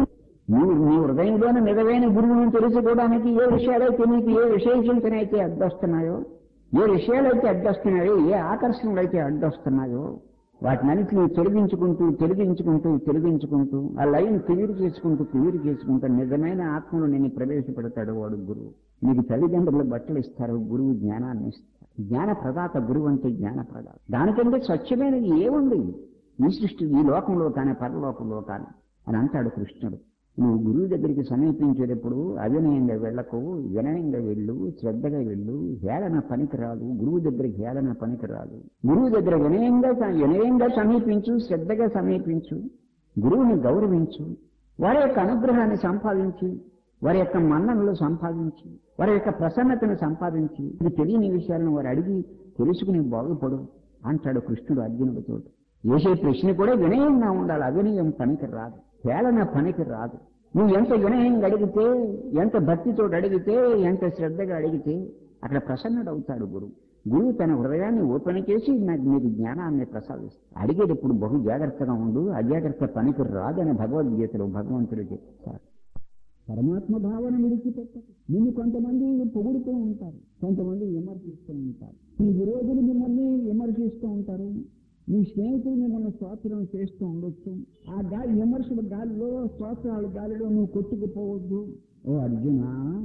నీవు నీ హృదయంలోని నిజమైన గురువును తెలుసుకోవడానికి ఏ విషయాలైతే నీకు ఏ విశేషంతనైతే అడ్డొస్తున్నాయో ఏ విషయాలైతే అడ్డొస్తున్నాయో ఏ ఆకర్షణలు అయితే అడ్డొస్తున్నాయో వాటినన్నింటినీ తొలగించుకుంటూ తొలగించుకుంటూ తొలగించుకుంటూ ఆ లైన్ క్లియర్ చేసుకుంటూ క్లియర్ చేసుకుంటూ నిజమైన ఆత్మలో నేను ప్రవేశపెడతాడు వాడు గురువు నీకు తల్లిదండ్రులు బట్టలు ఇస్తారు గురువు జ్ఞానాన్ని ఇస్తారు జ్ఞాన ప్రదాత గురువు అంటే జ్ఞాన ప్రదాత దానికంటే స్వచ్ఛమైనది ఏముంది ఈ సృష్టి ఈ లోకంలో కానీ పరలోకంలో కానీ అని అంటాడు కృష్ణుడు నువ్వు గురువు దగ్గరికి సమీపించేటప్పుడు అవినయంగా వెళ్ళకు వినయంగా వెళ్ళు శ్రద్ధగా వెళ్ళు హేళన పనికిరాదు గురువు దగ్గరికి హేళన పనికిరాదు గురువు దగ్గర వినయంగా వినయంగా సమీపించు శ్రద్ధగా సమీపించు గురువుని గౌరవించు వారి యొక్క అనుగ్రహాన్ని సంపాదించి వారి యొక్క మన్ననలు సంపాదించి వారి యొక్క ప్రసన్నతను సంపాదించి ఇది తెలియని విషయాలను వారు అడిగి తెలుసుకుని బాగుపడు అంటాడు కృష్ణుడు అర్జునుడితో వేసే ప్రశ్న కూడా వినయంగా ఉండాలి అవినయం పనికి రాదు హేళన పనికి రాదు నువ్వు ఎంత వినయంగా అడిగితే ఎంత భక్తితో అడిగితే ఎంత శ్రద్ధగా అడిగితే అక్కడ ప్రసన్నుడు అవుతాడు గురువు గురువు తన హృదయాన్ని ఓపెన్ చేసి నాకు నీకు జ్ఞానాన్ని ప్రసాదిస్తాడు అడిగేటప్పుడు బహు జాగ్రత్తగా ఉండు అజాగ్రత్త పనికి రాదని భగవద్గీతలో భగవంతుడు చెప్తారు పరమాత్మ భావన విడిచిపెట్టదు నిన్ను కొంతమంది పొగుడుతూ ఉంటారు కొంతమంది విమర్శిస్తూ ఉంటారు ఈ విరోధులు మిమ్మల్ని విమర్శిస్తూ ఉంటారు మీ స్నేహితులు మిమ్మల్ని స్తోత్రం చేస్తూ ఉండొచ్చు ఆ గాలి విమర్శల గాలిలో స్తోత్రాల గాలిలో నువ్వు కొట్టుకుపోవద్దు ఓ అర్జున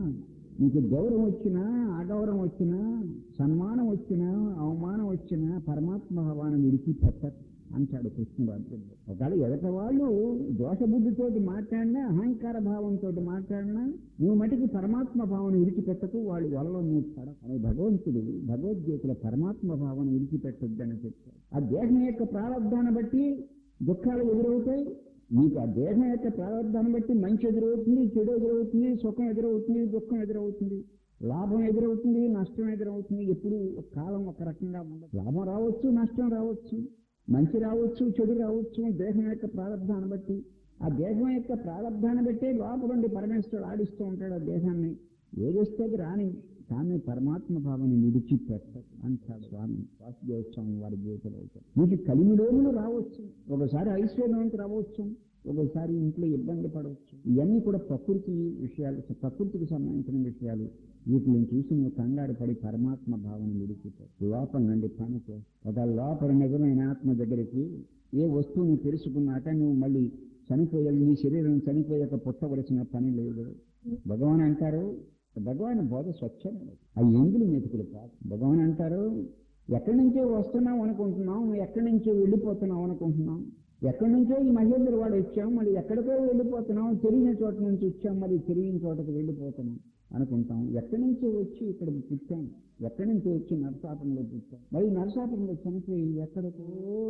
నీకు గౌరవం వచ్చినా అగౌరవం వచ్చినా సన్మానం వచ్చినా అవమానం వచ్చినా పరమాత్మ భావాన్ని విడిచిపెట్టదు అంటాడు కృష్ణుడు అర్జునుడు ఒకవేళ ఎదట వాళ్ళు దోషబుద్ధితోటి మాట్లాడినా అహంకార భావంతో మాట్లాడినా నువ్వు మటుకి పరమాత్మ భావన విడిచిపెట్టకు వాళ్ళు వలలో నువ్వు పడ అని భగవంతుడు భగవద్గీతలో పరమాత్మ భావన విడిచిపెట్టొద్దని చెప్పాడు ఆ దేహం యొక్క ప్రారంధాన్ని బట్టి దుఃఖాలు ఎదురవుతాయి నీకు ఆ దేహం యొక్క ప్రారంధాన్ని బట్టి మంచి ఎదురవుతుంది చెడు ఎదురవుతుంది సుఖం ఎదురవుతుంది దుఃఖం ఎదురవుతుంది లాభం ఎదురవుతుంది నష్టం ఎదురవుతుంది ఎప్పుడు కాలం ఒక రకంగా ఉండదు లాభం రావచ్చు నష్టం రావచ్చు మంచి రావచ్చు చెడు రావచ్చు దేహం యొక్క ప్రారంధాన్ని బట్టి ఆ దేహం యొక్క ప్రారంధాన్ని బట్టి లోపల నుండి పరమేశ్వరుడు ఆడిస్తూ ఉంటాడు ఆ దేహాన్ని ఏదొస్తే అది రాని కానీ పరమాత్మ భావాన్ని విడిచిపెట్టదు అంటాడు స్వామి వాసుదేవ స్వామి వారి జీవితంలో మీకు కలిమిలోములు రావచ్చు ఒకసారి ఐశ్వర్యవంతి రావచ్చు ఒకసారి ఇంట్లో ఇబ్బంది పడవచ్చు ఇవన్నీ కూడా ప్రకృతి విషయాలు ప్రకృతికి సంబంధించిన విషయాలు వీటిని చూసి నువ్వు కంగారు పడి పరమాత్మ భావన విడిచిపో లోపల నుండి పని ఒక లోపల నిజమైన ఆత్మ దగ్గరికి ఏ వస్తువుని తెలుసుకున్నాక నువ్వు మళ్ళీ చనిపోయాలి నీ శరీరం చనిపోయాక పుట్టవలసిన పని లేదు భగవాన్ అంటారు భగవాన్ బోధ స్వచ్ఛమైనది ఆ ఎంగులు మెతుకులు కాదు భగవాన్ అంటారు ఎక్కడి నుంచో వస్తున్నాం అనుకుంటున్నాం ఎక్కడి నుంచో వెళ్ళిపోతున్నాం అనుకుంటున్నాం ఎక్కడి నుంచో ఈ మహేంద్ర వాడు వచ్చాం మళ్ళీ ఎక్కడికో వెళ్ళిపోతున్నాం తెలియని చోట నుంచి వచ్చాం మళ్ళీ తెలియని చోటకు వెళ్ళిపోతున్నాం అనుకుంటాం ఎక్కడి నుంచో వచ్చి ఇక్కడ పుట్టాం ఎక్కడి నుంచి వచ్చి నరసాపురంలో పుట్టాం మరి నరసాపురంలో చనిపోయి ఎక్కడికో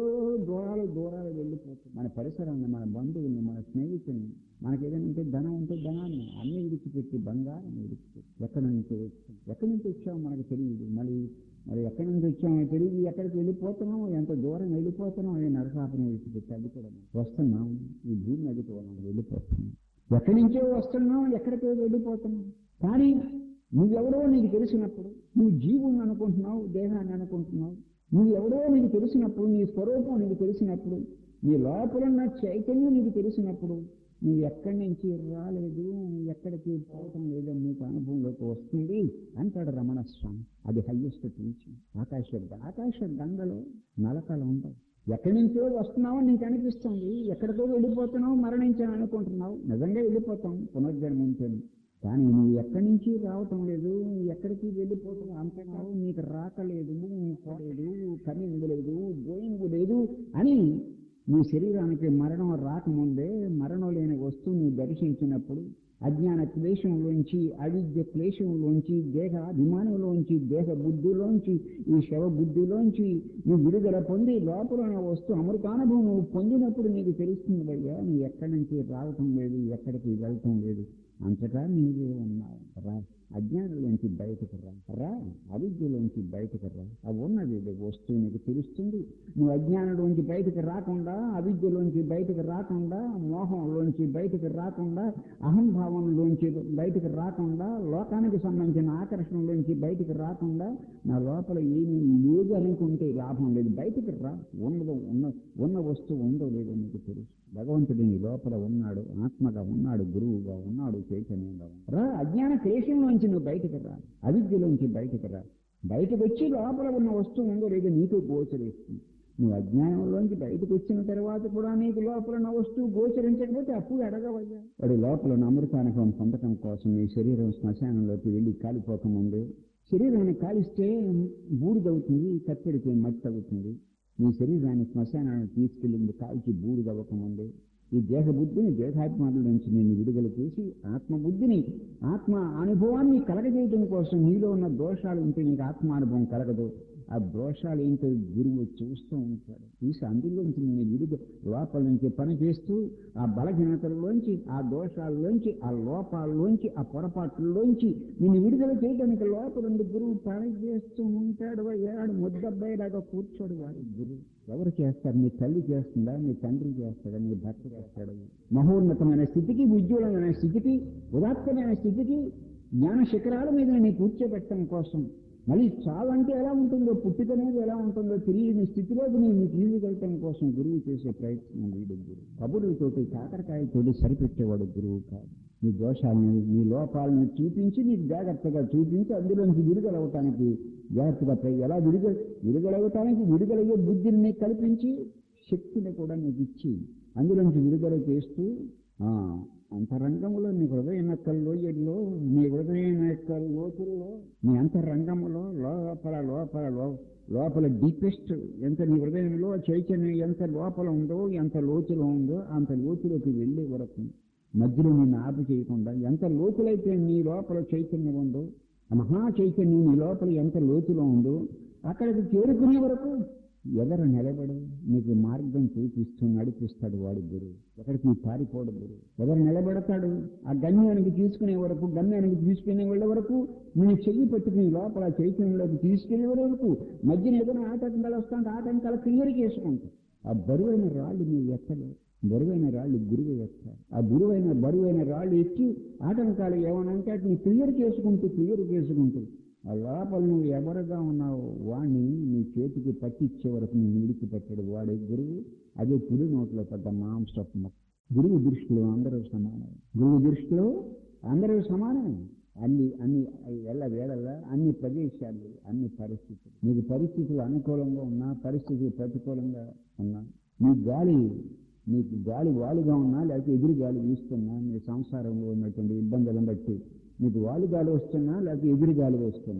దూరాలు దూరాలు వెళ్ళిపోతాం మన పరిసరాన్ని మన బంధువుల్ని మన స్నేహితుల్ని మనకి ఏదైనా ఉంటే ధనం ఉంటే ధనాన్ని అన్ని విడిచిపెట్టి బంగారం విడిచిపెట్టి ఎక్కడి నుంచి వచ్చాం ఎక్కడి నుంచి వచ్చామో మనకు తెలియదు మళ్ళీ మరి ఎక్కడి నుంచి వచ్చామో తెలియదు ఎక్కడికి వెళ్ళిపోతున్నామో ఎంత దూరం వెళ్ళిపోతున్నామో ఏ నరసాపురం విడిచిపెట్టి అది కూడా వస్తున్నాం ఈ భూమి నదికి మనం వెళ్ళిపోతున్నాం ఎక్కడి నుంచో వస్తున్నాం ఎక్కడికో వెళ్ళిపోతున్నాం కానీ నువ్వెవరో నీకు తెలిసినప్పుడు నువ్వు జీవుని అనుకుంటున్నావు దేహాన్ని అనుకుంటున్నావు నువ్వెవరో నీకు తెలిసినప్పుడు నీ స్వరూపం నీకు తెలిసినప్పుడు నీ లోపల ఉన్న చైతన్యం నీకు తెలిసినప్పుడు నువ్వు ఎక్కడి నుంచి రాలేదు ఎక్కడికి పోవటం లేదో నీకు అనుభవంలోకి వస్తుంది అంటాడు రమణ స్వామి అది హయ్యెస్ట్ టీచింగ్ ఆకాశ ఆకాశ గంగలో నలకలు ఉండవు ఎక్కడి నుంచో వస్తున్నావో నీకు అనిపిస్తుంది ఎక్కడికో వెళ్ళిపోతున్నావు మరణించాను అనుకుంటున్నావు నిజంగా వెళ్ళిపోతాం పునర్జన్మ ఉంటుంది కానీ నువ్వు ఎక్కడి నుంచి రావటం లేదు ఎక్కడికి వెళ్ళిపోతున్నావు అంటున్నావు నీకు రాకలేదు పోలేదు కమింగ్ లేదు గోయింగ్ లేదు అని నీ శరీరానికి మరణం రాకముందే మరణం లేని వస్తువుని దర్శించినప్పుడు అజ్ఞాన క్లేశంలోంచి అవిద్య క్లేశంలోంచి దేహ అభిమానంలోంచి దేహ బుద్ధిలోంచి ఈ శవ బుద్ధిలోంచి నువ్వు విడుదల పొంది లోపల ఉన్న వస్తువు అమృతానుభవం నువ్వు పొందినప్పుడు నీకు తెలుస్తుంది అయ్యా నువ్వు ఎక్కడి నుంచి రావటం లేదు ఎక్కడికి వెళ్ళటం లేదు అంతటా నీవే ఉన్నావు రా అజ్ఞానంలోంచి బయటకు రా రా అవిద్యలోంచి బయటకు రా ఆ ఉన్నది వస్తువు నీకు తెలుస్తుంది నువ్వు అజ్ఞానంలోంచి బయటకు రాకుండా అవిద్యలోంచి బయటకు రాకుండా మోహంలోంచి బయటకు రాకుండా అహంభావంలోంచి బయటకు రాకుండా లోకానికి సంబంధించిన ఆకర్షణలోంచి బయటకు రాకుండా నా లోపల ఏమీ లేదు అనుకుంటే లాభం లేదు బయటకు రా ఉన్నదో ఉన్న ఉన్న వస్తువు ఉందో లేదో నీకు తెలుసు భగవంతుడు నీ లోపల ఉన్నాడు ఆత్మగా ఉన్నాడు గురువుగా ఉన్నాడు చైతన్యంగా ఉన్నాడు రా అజ్ఞాన క్లేశంలోంచి నువ్వు బయటకు రా అవిద్యలోంచి బయటకు రా బయటకు వచ్చి లోపల ఉన్న వస్తువు ఉందో లేదో నీకు గోచరిస్తుంది నువ్వు అజ్ఞానంలోంచి బయటకు వచ్చిన తర్వాత కూడా నీకు లోపల ఉన్న వస్తువు గోచరించకపోతే అప్పుడు అడగవయ్యా వాడి లోపల ఉన్న అమృతానుభవం పొందటం కోసం నీ శరీరం శ్మశానంలోకి వెళ్ళి కాలిపోకముందు శరీరాన్ని కాలిస్తే బూడిదవుతుంది కత్తెడితే మట్టి అవుతుంది నీ శరీరాన్ని శ్మశానాన్ని తీసుకెళ్ళింది కాల్చి బూడిదవ్వకముందు ఈ దేహ బుద్ధిని దేహాత్మాల నుంచి నేను విడుదల చేసి ఆత్మబుద్ధిని ఆత్మ అనుభవాన్ని కలగజేయడం కోసం నీలో ఉన్న దోషాలు ఉంటే నీకు ఆత్మానుభవం కలగదు ఆ దోషాలు ఏంటో గురువు చూస్తూ ఉంటాడు చూసి అందులోంచి నేను విడుదల లోపల నుంచి పని చేస్తూ ఆ బలహీనతల్లోంచి ఆ దోషాల్లోంచి ఆ లోపాల్లోంచి ఆ పొరపాట్లలోంచి నిన్ను విడుదల చేయడానికి లోపల ఉండి గురువు పని చేస్తూ ఉంటాడు ఏడు ముద్దబ్బాయిలాగా కూర్చోడు వాడు గురువు ఎవరు చేస్తారు నీ తల్లి చేస్తుందా నీ తండ్రి చేస్తాడా నీ భర్త చేస్తాడు మహోన్నతమైన స్థితికి ఉజ్వలమైన స్థితికి ఉదాత్తమైన స్థితికి జ్ఞాన శిఖరాల మీద నీ కూర్చోబెట్టడం కోసం మళ్ళీ చావంటే ఎలా ఉంటుందో పుట్టిక అనేది ఎలా ఉంటుందో తెలియని స్థితిలోకి నేను తీసుకెళ్ళటం కోసం గురువు చేసే ప్రయత్నం వీడు గురువు కబురులతోటి కాకరకాయతోటి సరిపెట్టేవాడు గురువు కాదు నీ దోషాలని నీ లోపాలను చూపించి నీకు జాగ్రత్తగా చూపించి అందులోంచి విడుదలవటానికి జాగ్రత్తగా ప్రయ- ఎలా విడుదల విడుదలవటానికి విడుదలయ్యే బుద్ధిని నీకు కల్పించి శక్తిని కూడా నీకు ఇచ్చి అందులోంచి విడుదల చేస్తూ ఆ అంతరంగంలో నీ హృదయ నక్కల లోయల్లో నీ హృదయ నక్కల లోతుల్లో నీ అంతరంగంలో లోపల లోపల లో- లోపల డీపెస్ట్ ఎంత నీ హృదయంలో చైతన్యం ఎంత లోపల ఉందో ఎంత లోతులో ఉందో అంత లోతులోకి వెళ్ళే వరకు మధ్యలో నిన్ను ఆపు చేయకుండా ఎంత లోతులైతే నీ లోపల చైతన్యం ఉందో ఆ మహా చైతన్యం నీ లోపల ఎంత లోతులో ఉందో అక్కడికి చేరుకునే వరకు ఎవరు నిలబడు నీకు మార్గం చూపిస్తూ నడిపిస్తాడు వాడు గురువు ఎక్కడికి పారిపోడు గురువు ఎవరు నిలబెడతాడు ఆ గమ్యానికి తీసుకునే వరకు గమ్యానికి తీసుకునే వాళ్ళ వరకు నేను చెయ్యి పట్టుకుని లోపల చైతన్యంలోకి తీసుకెళ్లే వరకు మధ్యన ఏదైనా ఆటంకాలు వస్తుంటే ఆటంకాలు క్లియర్ చేసుకుంటాం ఆ బరువైన రాళ్ళు నువ్వు ఎక్కలేవు బరువైన రాళ్ళు గురువు ఎత్తారు ఆ గురువైన బరువైన రాళ్ళు ఎక్కి ఆటంకాలు ఏమైనా ఉంటే వాటిని క్లియర్ చేసుకుంటూ క్లియర్ చేసుకుంటూ ఆ లోపల నువ్వు ఎవరుగా ఉన్నావు వాణ్ణి నీ చేతికి పట్టించే వరకు నేను విడిచిపెట్టాడు వాడే గురువు అదే పులి నోట్లో పెద్ద మాంసపు మొక్క గురువు దృష్టిలో అందరూ సమానం గురువు దృష్టిలో అందరూ సమానమే అన్ని అన్ని ఎల్ల వేళల్లో అన్ని ప్రదేశాలు అన్ని పరిస్థితులు నీకు పరిస్థితులు అనుకూలంగా ఉన్నా పరిస్థితులు ప్రతికూలంగా ఉన్నా నీ గాలి నీకు గాలి వాలుగా ఉన్నా లేకపోతే ఎదురు గాలి వీస్తున్నా నీ సంసారంలో ఉన్నటువంటి ఇబ్బందులను బట్టి నీకు వాలు గాలి వస్తున్నా లేకపోతే ఎదురు గాలి వస్తున్నా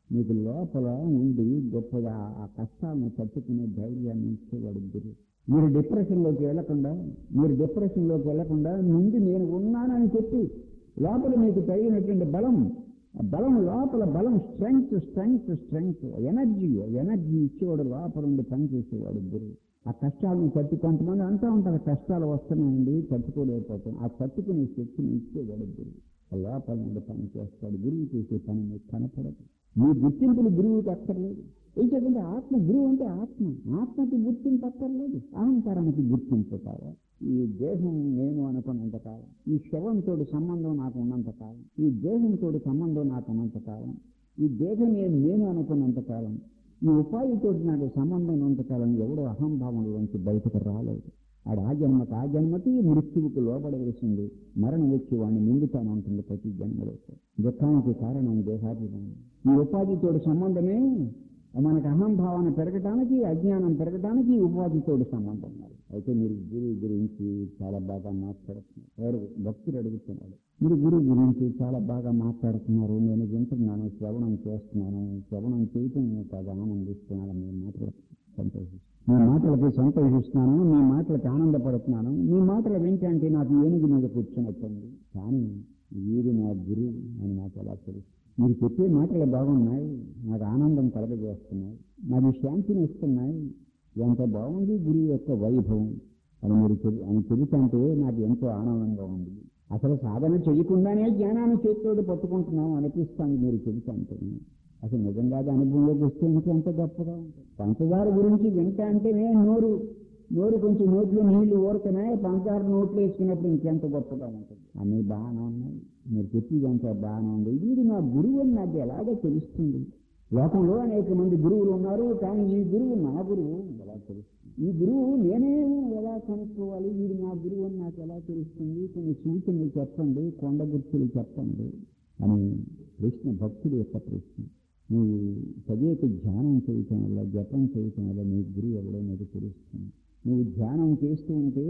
మీకు లోపల ఉండి గొప్పగా ఆ కష్టాలను తట్టుకునే ధైర్యాన్ని ఇచ్చేవాడు గురువు మీరు డిప్రెషన్లోకి వెళ్లకుండా మీరు డిప్రెషన్లోకి వెళ్లకుండా ముందు నేను ఉన్నానని చెప్పి లోపల మీకు తగినటువంటి బలం ఆ బలం లోపల బలం strength strength strength energy energy ఇచ్చేవాడు లోపల ఉండి పనిచేసేవాడు గురువు ఆ కష్టాలను తట్టి కొంతమంది అంటూ ఉంటారు కష్టాలు వస్తున్నాయండి తట్టుకోలేకపోతాం ఆ తట్టుకునే శక్తిని ఇచ్చేవాడు గురువు ఆ లోపల నుండి పని చేస్తాడు గురువు చేసే పని మీకు కనపడదు మీ గుర్తింపులు గురువుకి అక్కర్లేదు ఏంటంటే ఆత్మ గురువు అంటే ఆత్మ ఆత్మకి గుర్తింపు అక్కర్లేదు అహంకారానికి గుర్తింపు కావాలి ఈ దేహం నేను అనుకున్నంత కాలం ఈ శవంతో సంబంధం నాకు ఉన్నంత కాలం ఈ దేహంతో సంబంధం నాకు ఉన్నంత కాలం ఈ దేహం నేను నేను అనుకున్నంత కాలం ఈ ఉపాధితో నాకు సంబంధం ఉన్నంత కాలం ఎవడో అహంభావంలోంచి బయటకు రాలేదు ఆడు ఆ జన్మకి ఆ జన్మకి మృత్యువుకు లోపడవలసింది మరణం వచ్చి వాడిని మింగుతాను ఉంటుంది ప్రతి జన్మలో దుఃఖానికి కారణం దేహాభిమానం ఈ ఉపాధితో సంబంధమే మనకు అహంభావన పెరగటానికి అజ్ఞానం పెరగటానికి ఈ ఉపాధితోటి సంబంధం ఉన్నది అయితే మీరు గురువు గురించి చాలా బాగా మాట్లాడుతున్నారు ఎవరు భక్తులు అడుగుతున్నాడు మీరు గురువు గురించి చాలా బాగా మాట్లాడుతున్నారు నేను వింటున్నాను శ్రవణం చేస్తున్నాను శ్రవణం చేయటం కాదు ఆనందిస్తున్నాను మీ మాటలు సంతోషిస్తున్నాను మీ మాటలకి సంతోషిస్తున్నాను మీ మాటలకి ఆనందపడుతున్నాను మీ మాటలు వింటంటే నాకు ఏనుగు మీద కూర్చున్నట్టుంది కానీ వీరు నా గురువు అని నాకు ఎలా తెలుసు మీరు చెప్పే మాటలు బాగున్నాయి నాకు ఆనందం కలగజేస్తున్నాయి నాకు శాంతిని ఇస్తున్నాయి ఎంత బాగుంది గురువు యొక్క వైభవం అని మీరు చెబు అని చెబుతుంటే నాకు ఎంతో ఆనందంగా ఉంది అసలు సాధన చేయకుండానే జ్ఞానాన్ని చేతితోటి పట్టుకుంటున్నాం అనిపిస్తుంది మీరు చెబుతుంటే అసలు నిజంగా అది అనుభవంలోకి వస్తే ఇంకా ఎంత గొప్పగా ఉంటుంది పంచదార గురించి వింటా అంటేనే నోరు నోరు కొంచెం నోట్లో నీళ్లు ఊరుతున్నాయి పంచదార నోట్లో వేసుకున్నప్పుడు ఇంకెంత గొప్పగా ఉంటుంది అన్నీ బాగానే ఉన్నాయి మీరు చెప్పేది అంత బాగానే ఉంది ఇది నా గురువు అని నాకు ఎలాగో తెలుస్తుంది లోకంలో అనేక మంది గురువులు ఉన్నారు కానీ ఈ గురువు నా గురువు ఎలా తెలుస్తుంది ఈ గురువు నేనే ఎలా కనుక్కోవాలి వీడు నా గురువు అని నాకు ఎలా తెలుస్తుంది కొన్ని సూచనలు చెప్పండి కొండ గుర్తులు చెప్పండి అని ప్రశ్న భక్తుల యొక్క ప్రశ్న నువ్వు చదివేక ధ్యానం చేయటం వల్ల జపం చేయటం వల్ల నీ గురువు ఎవడో నీకు తెలుస్తుంది నువ్వు ధ్యానం చేస్తూ ఉంటే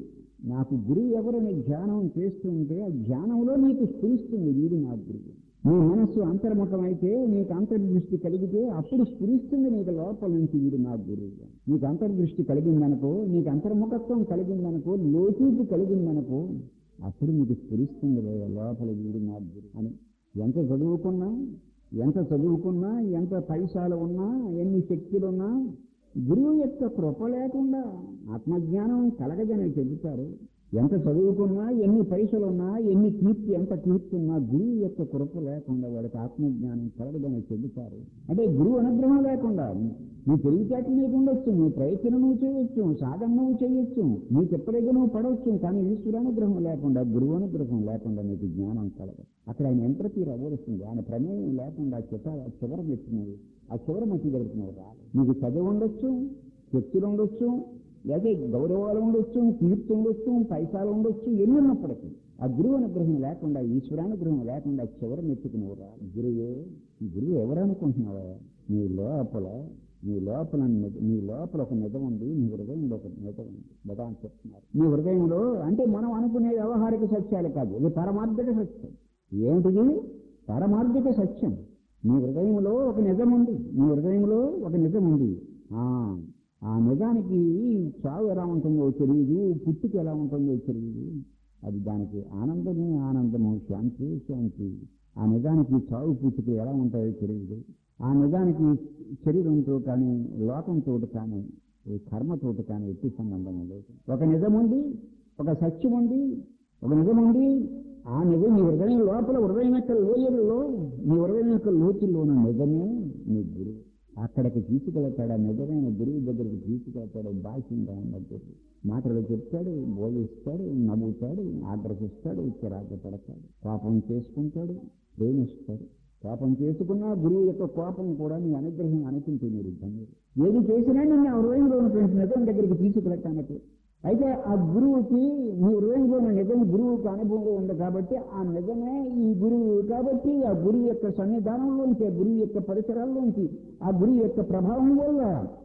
నాకు గురువు ఎవరని ధ్యానం చేస్తూ ఉంటే ఆ ధ్యానంలో నీకు స్ఫురిస్తుంది వీడు నా గురువు నీ మనస్సు అంతర్ముఖమైతే నీకు అంతర్దృష్టి కలిగితే అప్పుడు స్ఫురిస్తుంది నీకు లోపల నుంచి వీడు నా గురువు నీకు అంతర్దృష్టి కలిగిందనుకో నీకు అంతర్ముఖత్వం కలిగిందనుకో లోతూపు కలిగిందనుకో అప్పుడు నీకు స్ఫురిస్తుంది లేదా లోపల వీడు నా గురువు అని ఎంత చదువుకున్నా ఎంత చదువుకున్నా ఎంత పైసాలు ఉన్నా ఎన్ని శక్తులున్నా గురువు యొక్క కృప లేకుండా ఆత్మజ్ఞానం కలగదని చెబుతారు ఎంత చదువుకున్నా ఎన్ని పైసలున్నా ఎన్ని కీర్తి ఎంత కీర్తి ఉన్నా గురువు యొక్క కృప లేకుండా వాడికి ఆత్మజ్ఞానం కలగదని చెబుతారు అంటే గురువు అనుగ్రహం లేకుండా నీ తెలివితేటలు నీకు ఉండొచ్చు నీ ప్రయత్నం నువ్వు చేయొచ్చు సాధన నువ్వు చేయొచ్చు నీ చెప్పలేక నువ్వు పడవచ్చు కానీ ఈశ్వరానుగ్రహం లేకుండా గురువు అనుగ్రహం లేకుండా నీకు జ్ఞానం కలగదు అక్కడ ఆయన ఎంట్రపీ అవ్వడుస్తుంది ఆయన ప్రమేయం లేకుండా చిట చివరి పెట్టినది ఆ చివరి మట్టి జరుగుతున్నది రాదు నీకు చదువు ఉండొచ్చు శక్తులు ఉండొచ్చు లేదా గౌరవాలు ఉండొచ్చు కీర్తి ఉండొచ్చు పైసాలు ఉండొచ్చు ఎన్ని ఉన్నప్పటికీ ఆ గురువు అనుగ్రహం లేకుండా ఈశ్వరానుగ్రహం లేకుండా చివరి మెట్టుకు నువ్వు రా గురువే గురువు ఎవరనుకుంటున్నావా నీ లోపల నీ లోపల నిజ- నీ లోపల ఒక నిజం ఉంది నీ హృదయంలో ఒక నిజం ఉంది భగవాన్ చెప్తున్నారు నీ హృదయంలో అంటే మనం అనుకునే వ్యవహారిక సత్యాలు కాదు ఇది పరమార్థిక సత్యం ఏమిటిది పరమార్థిక సత్యం నీ హృదయంలో ఒక నిజం ఉంది నీ హృదయంలో ఒక నిజం ఉంది ఆ ఆ నిజానికి చావు ఎలా ఉంటుందో తెలియదు పుట్టుక ఎలా ఉంటుందో తెలియదు అది దానికి ఆనందమే ఆనందము శాంతి శాంతి ఆ నిజానికి చావు పుట్టుక ఎలా ఉంటాయో తెలియదు ఆ నిజానికి శరీరంతో కానీ లోకంతో కానీ ఈ కర్మతోటి కానీ ఎట్టి సంబంధం లేదు ఒక నిజం ఉంది ఒక సత్యం ఉంది ఒక నిజం ఉంది ఆ నిజం నీ హృదయం లోపల హృదయం యొక్క లోయల్లో నీ హృదయం యొక్క లోతుల్లో ఉన్న నిజమే నీ గురువు అక్కడికి తీసుకెళ్తాడు ఆ నిజమైన గురువు దగ్గరికి తీసుకెళ్తాడు బాహ్యంగా ఉన్న గురువు మాటలు చెప్తాడు బోధిస్తాడు నవ్వుతాడు ఆగ్రహిస్తాడు చిరాకు పడతాడు కోపం చేసుకుంటాడు ప్రేమిస్తాడు కోపం చేసుకున్నా గురువు యొక్క కోపం కూడా నీ అనుగ్రహం అనిపించి మీరు ఇబ్బంది ఏది చేసినా నిన్ను ఆ హృదయంలో ఉన్నటువంటి నిజం దగ్గరికి తీసుకెళ్ళటానికి అయితే ఆ గురువుకి నీ హృదయంలో ఉన్న నిజం గురువుకి అనుభవంలో ఉంది కాబట్టి ఆ నిజమే ఈ గురువు కాబట్టి ఆ గురువు యొక్క సన్నిధానంలోంచి ఆ గురువు యొక్క పరిసరాల్లోంచి ఆ గురువు యొక్క ప్రభావం వల్ల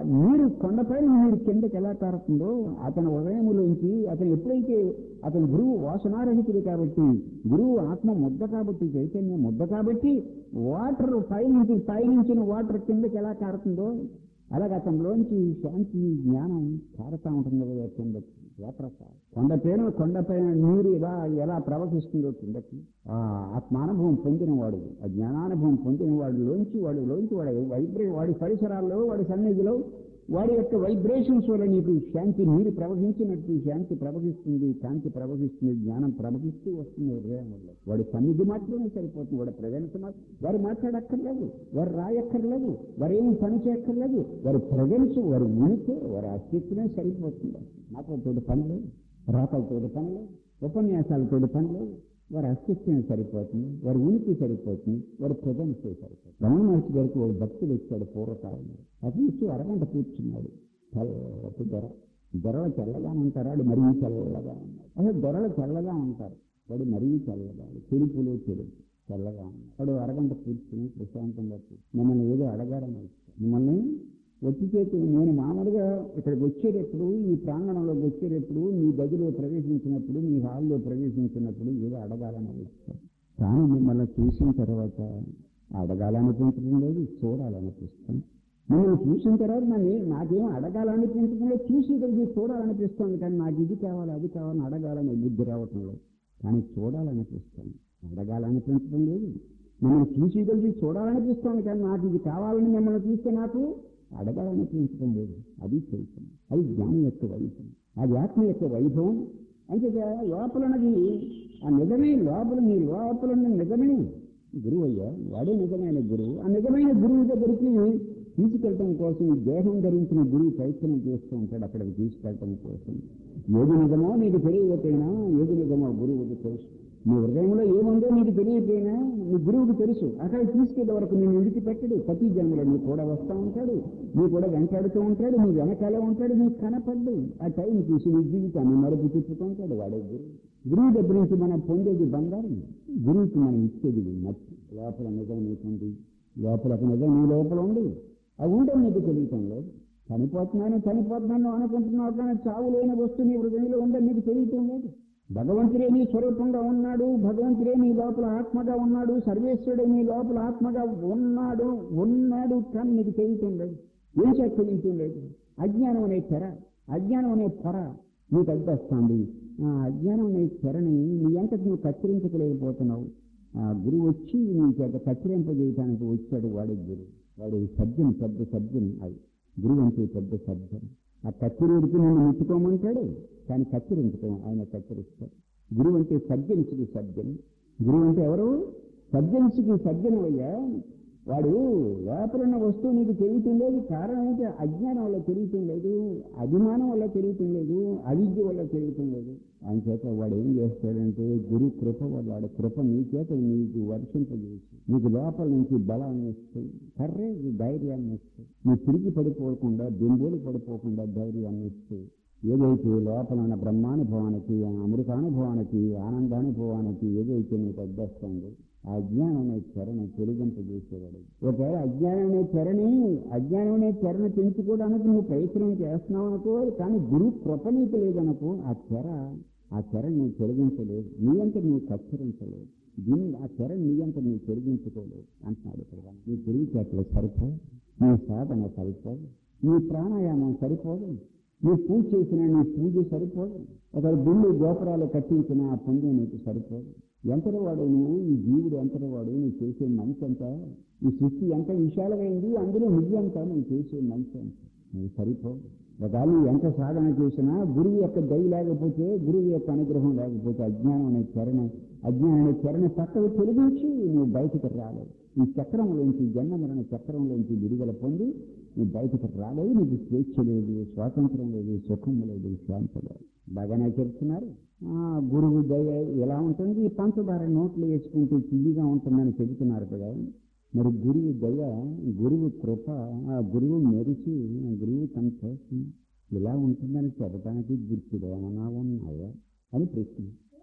నీరు కొండపైన నీరు కిందకి ఎలా కారుతుందో అతని ఉదయములోంచి అతను ఎప్పుడైతే అతని గురువు వాసనారహితుడు కాబట్టి గురువు ఆత్మ ముద్ద కాబట్టి చైతన్యం ముద్ద కాబట్టి వాటర్ పైనుంచి పైనుంచిన వాటర్ కిందకి ఎలా కారుతుందో అలాగే అతనిలోంచి శాంతి జ్ఞానం కారుతా ఉంటుంది కదా కిందకి వాటర్ కొండపైన కొండపైన నీరు ఎలా ఎలా ప్రవహిస్తుందో కిందకి ఆ ఆత్మానుభవం పొందిన వాడు ఆ జ్ఞానానుభవం పొందిన వాడిలోంచి వాడిలోంచి వాడి వైబ్రే వాడి పరిసరాల్లో వాడి సన్నిధిలో వాడి యొక్క వైబ్రేషన్స్ వల్ల నీకు శాంతి నీరు ప్రవహించినట్టు శాంతి ప్రవహిస్తుంది శాంతి ప్రవహిస్తుంది జ్ఞానం ప్రవహిస్తూ వస్తుంది హృదయం వల్ల వాడి సన్నిధి మాత్రమే సరిపోతుంది వాడి ప్రజెన్స్ వారు మాట్లాడక్కర్లేదు వారు రాయక్కర్లేదు వారు ఏమి పని చేయక్కర్లేదు వారి ప్రజెన్స్ వారి ఉనికి వారి అస్తిత్వమే సరిపోతుంది మాటలతోటి పని లేదు రాతలతోటి పని లేదు ఉపన్యాసాలతోటి పని లేదు వారి అస్తిత్వం సరిపోతుంది వారి ఉనికి సరిపోతుంది వారి ప్రజెన్స్ సరిపోతుంది రమణ మహర్షి గారికి ఒక భక్తుడు వచ్చాడు పూర్వకాలంలో అతను వచ్చి అరగంట కూర్చున్నాడు చల్లటి దొర దొరలు చల్లగా ఉంటారు వాడు మరీ చల్లగా ఉన్నాడు అసలు దొరలు చల్లగా ఉంటారు వాడు మరీ చల్లగా తెలుపులు తెలుపు చల్లగా ఉన్నాడు వాడు అరగంట కూర్చుని ప్రశాంతంగా కూర్చుని మిమ్మల్ని ఏదో అడగాలని వచ్చాడు మిమ్మల్ని వచ్చి చేతి నేను మామూలుగా ఇక్కడికి వచ్చేటప్పుడు ఈ ప్రాంగణంలోకి వచ్చేటప్పుడు మీ గదిలో ప్రవేశించినప్పుడు మీ హాల్లో ప్రవేశించినప్పుడు ఏదో అడగాలని వచ్చాను కానీ మిమ్మల్ని చూసిన తర్వాత అడగాలనిపించడం లేదు చూడాలనిపిస్తుంది మిమ్మల్ని చూసిన తర్వాత నన్ను నాకేం అడగాలనిపించడం లేదు చూసి ఇది చూడాలనిపిస్తుంది కానీ నాకు ఇది కావాలి అది కావాలని అడగాలని బుద్ధి రావటం లేదు కానీ చూడాలనిపిస్తుంది అడగాలనిపించడం లేదు మిమ్మల్ని చూసి కలిసి చూడాలనిపిస్తుంది కానీ నాకు ఇది కావాలని మిమ్మల్ని చూస్తే నాకు అడగాలనిపించడం లేదు అది చైతన్యం అది జ్ఞానం యొక్క వైభవం అది ఆత్మ యొక్క వైభవం అంటే లోపలనది ఆ నిజమే లోపల నీ లోపల నిజమే గురువు అయ్యా వాడే నిజమైన గురువు ఆ నిజమైన గురువు దగ్గరికి తీసుకెళ్ళటం కోసం ఈ దేహం ధరించిన గురువు ప్రయత్నం చేస్తూ ఉంటాడు అక్కడికి తీసుకెళ్ళటం కోసం ఏది నిజమో నీకు తెలియకపోయినా ఏది నిజమో గురువుకి తెలుసు నీ హృదయంలో ఏముందో నీకు తెలియకపోయినా నీ గురువుకి తెలుసు అక్కడ తీసుకెళ్లే వరకు నేను విడిచిపెట్టడు ప్రతి జన్మలో నీ కూడా వస్తూ ఉంటాడు నీ కూడా వెంటాడుతూ ఉంటాడు నీ వెనకాలే ఉంటాడు నీకు కనపడ్డు ఆ టైం చూసి నీ జీవితాన్ని మరుపు తిప్పుతూ ఉంటాడు వాడే గురువు గురువు దగ్గర నుంచి మనం పొందేది బంగారం గురువుకి మనం ఇచ్చేది మట్టి లోపల నిజం నీకుంది లోపల ఒక నిజం నీ లోపల ఉంది అది ఉంటే నీకు తెలియటం లేదు చనిపోతున్నాను చనిపోతున్నాను అనుకుంటున్నావు కానీ చావు లేని వస్తువు నీ హృదయంలో ఉందని నీకు తెలియటం లేదు భగవంతుడే నీ స్వరూపంగా ఉన్నాడు భగవంతుడే నీ లోపల ఆత్మగా ఉన్నాడు సర్వేశ్వరుడే నీ లోపల ఆత్మగా ఉన్నాడు ఉన్నాడు కానీ నీకు తెలియటం లేదు ఏం చేత తెలియటం లేదు అజ్ఞానం అనే తెర అజ్ఞానం అనే పొర నీకు అడ్డొస్తుంది ఆ అజ్ఞానం అనే తెరని నీ అంతటి నువ్వు కత్తిరించలేకపోతున్నావు ఆ గురువు వచ్చి నీ చేత కత్తిరింపజేయటానికి వచ్చాడు వాడే గురువు వాడు సజ్జన్ పెద్ద సజ్జన్ అది గురువు అంటే పెద్ద సజ్జన్ ఆ కత్తిరేడికి నిన్ను ముట్టుకోమంటాడు కానీ కత్తిరించుకో ఆయన కత్తిరిస్తాడు గురువు అంటే సజ్జన్స్కి సజ్జన్ గురువు అంటే ఎవరు సజ్జన్స్కి సజ్జనం అయ్యా వాడు లోపల ఉన్న వస్తువు నీకు తెలియటం లేదు కారణం ఏంటి అజ్ఞానం వల్ల తెలియటం లేదు అభిమానం వల్ల తెలియటం లేదు అవిద్య వల్ల తెలియటం లేదు ఆయన చేత వాడు ఏం చేస్తాడంటే గురు కృప వల్ల వాడు కృప నీ చేత నీకు వర్షింపజేసి నీకు లోపల నుంచి బలాన్ని ఇస్తాయి కర్రే ధైర్యాన్ని ఇస్తాయి నువ్వు తిరిగి పడిపోకుండా బింబోలు పడిపోకుండా ధైర్యాన్ని ఇస్తాయి ఏదైతే లోపల ఉన్న బ్రహ్మానుభవానికి అమృతానుభవానికి ఆనందానుభవానికి ఏదైతే నీకు అడ్డొస్తుందో ఆ అజ్ఞానం అనే చెరను తొలగింపజేసేవాడు ఒకవేళ అజ్ఞానం అనే చెరని అజ్ఞానం అనే చెరను పెంచుకోవడానికి నువ్వు ప్రయత్నం చేస్తున్నావు అనుకో కానీ గురు కృప నీకు లేదనుకో ఆ చెర ఆ చెర నువ్వు తొలగించలేదు నీ అంత నువ్వు కత్తిరించలేదు దీన్ని ఆ చెర నీ అంత నువ్వు తొలగించుకోలేదు అంటున్నాడు ఇక్కడ నీ తెలివితేటలు సరిపో నీ సాధన సరిపోదు నీ ప్రాణాయామం సరిపోదు నీ పూజ చేసిన నీ పూజ సరిపోదు ఒక గుళ్ళు గోపురాలు కట్టించిన ఆ పుణ్యం నీకు సరిపోదు ఎంతటి వాడు నువ్వు ఈ జీవుడు ఎంతటి వాడు నువ్వు చేసే మంచి అంత ఈ సృష్టి ఎంత విశాలమైంది అందులో నువ్వెంత నువ్వు చేసే మంచి అంత నువ్వు సరిపోదు ఒకవేళ నువ్వు ఎంత సాధన చేసినా గురువు యొక్క దయ లేకపోతే గురువు యొక్క అనుగ్రహం లేకపోతే అజ్ఞానం అనే చరణ అజ్ఞానం అనే చరణ పక్కకు తొలగించి నువ్వు బయటకు రాలేవు ఈ చక్రంలోంచి జన్మ మరణ చక్రంలోంచి విడుదల పొంది నువ్వు బయటకు రాలేదు నీకు స్వేచ్ఛ లేదు స్వాతంత్రం లేదు సుఖం లేదు శాంతి లేదు బాగానే చెప్తున్నారు ఆ, గురువు దయ ఎలా ఉంటుంది ఈ పంచదార నోట్లు వేసుకుంటే చిల్లిగా ఉంటుందని చెబుతున్నారు కదా మరి గురువు దయ గురువు కృప ఆ గురువు మెరిచి ఆ గురువు సంతోషం ఇలా ఉంటుందని చెప్పడానికి గుర్తులు ఏమన్నా ఉన్నాయా అని ప్రశ్న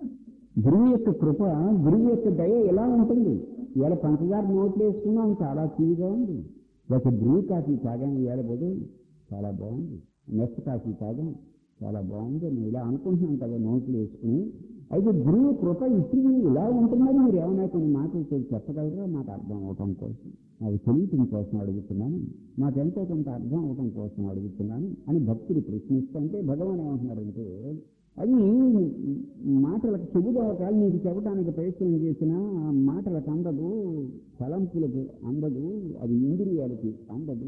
గురువు యొక్క కృప గురువు యొక్క దయ ఎలా ఉంటుంది ఇవాళ పంచదార నోట్లు వేసుకున్నాం చాలా తీగా ఉంది ఒక బ్రూ కాఫీ తాగానే ఇవ్వలేకపోతే చాలా బాగుంది నెక్స్ట్ కాఫీ తాగాం చాలా బాగుంది నేను ఇలా అనుకుంటున్నాను కదా నోట్లు వేసుకుని అయితే గురువు కృప ఇప్పుడు ఇలా ఉంటుందని మీరు ఏమైనా కొన్ని మాటలు చేసి చెప్పగలరా మాకు అర్థం అవటం కోసం నాకు తెలియటం కోసం అడుగుతున్నాను నాకు ఎంతో కొంత అర్థం అవటం కోసం అడుగుతున్నాను అని భక్తులు ప్రశ్నిస్తుంటే భగవాన్ ఏమంటున్నారంటే అది మాటలకు చెబుదా కాదు నీకు చెప్పడానికి ప్రయత్నం చేసినా ఆ మాటలకు అందదు తలంపులకు అందదు అది ఇంద్రియాలకి అందదు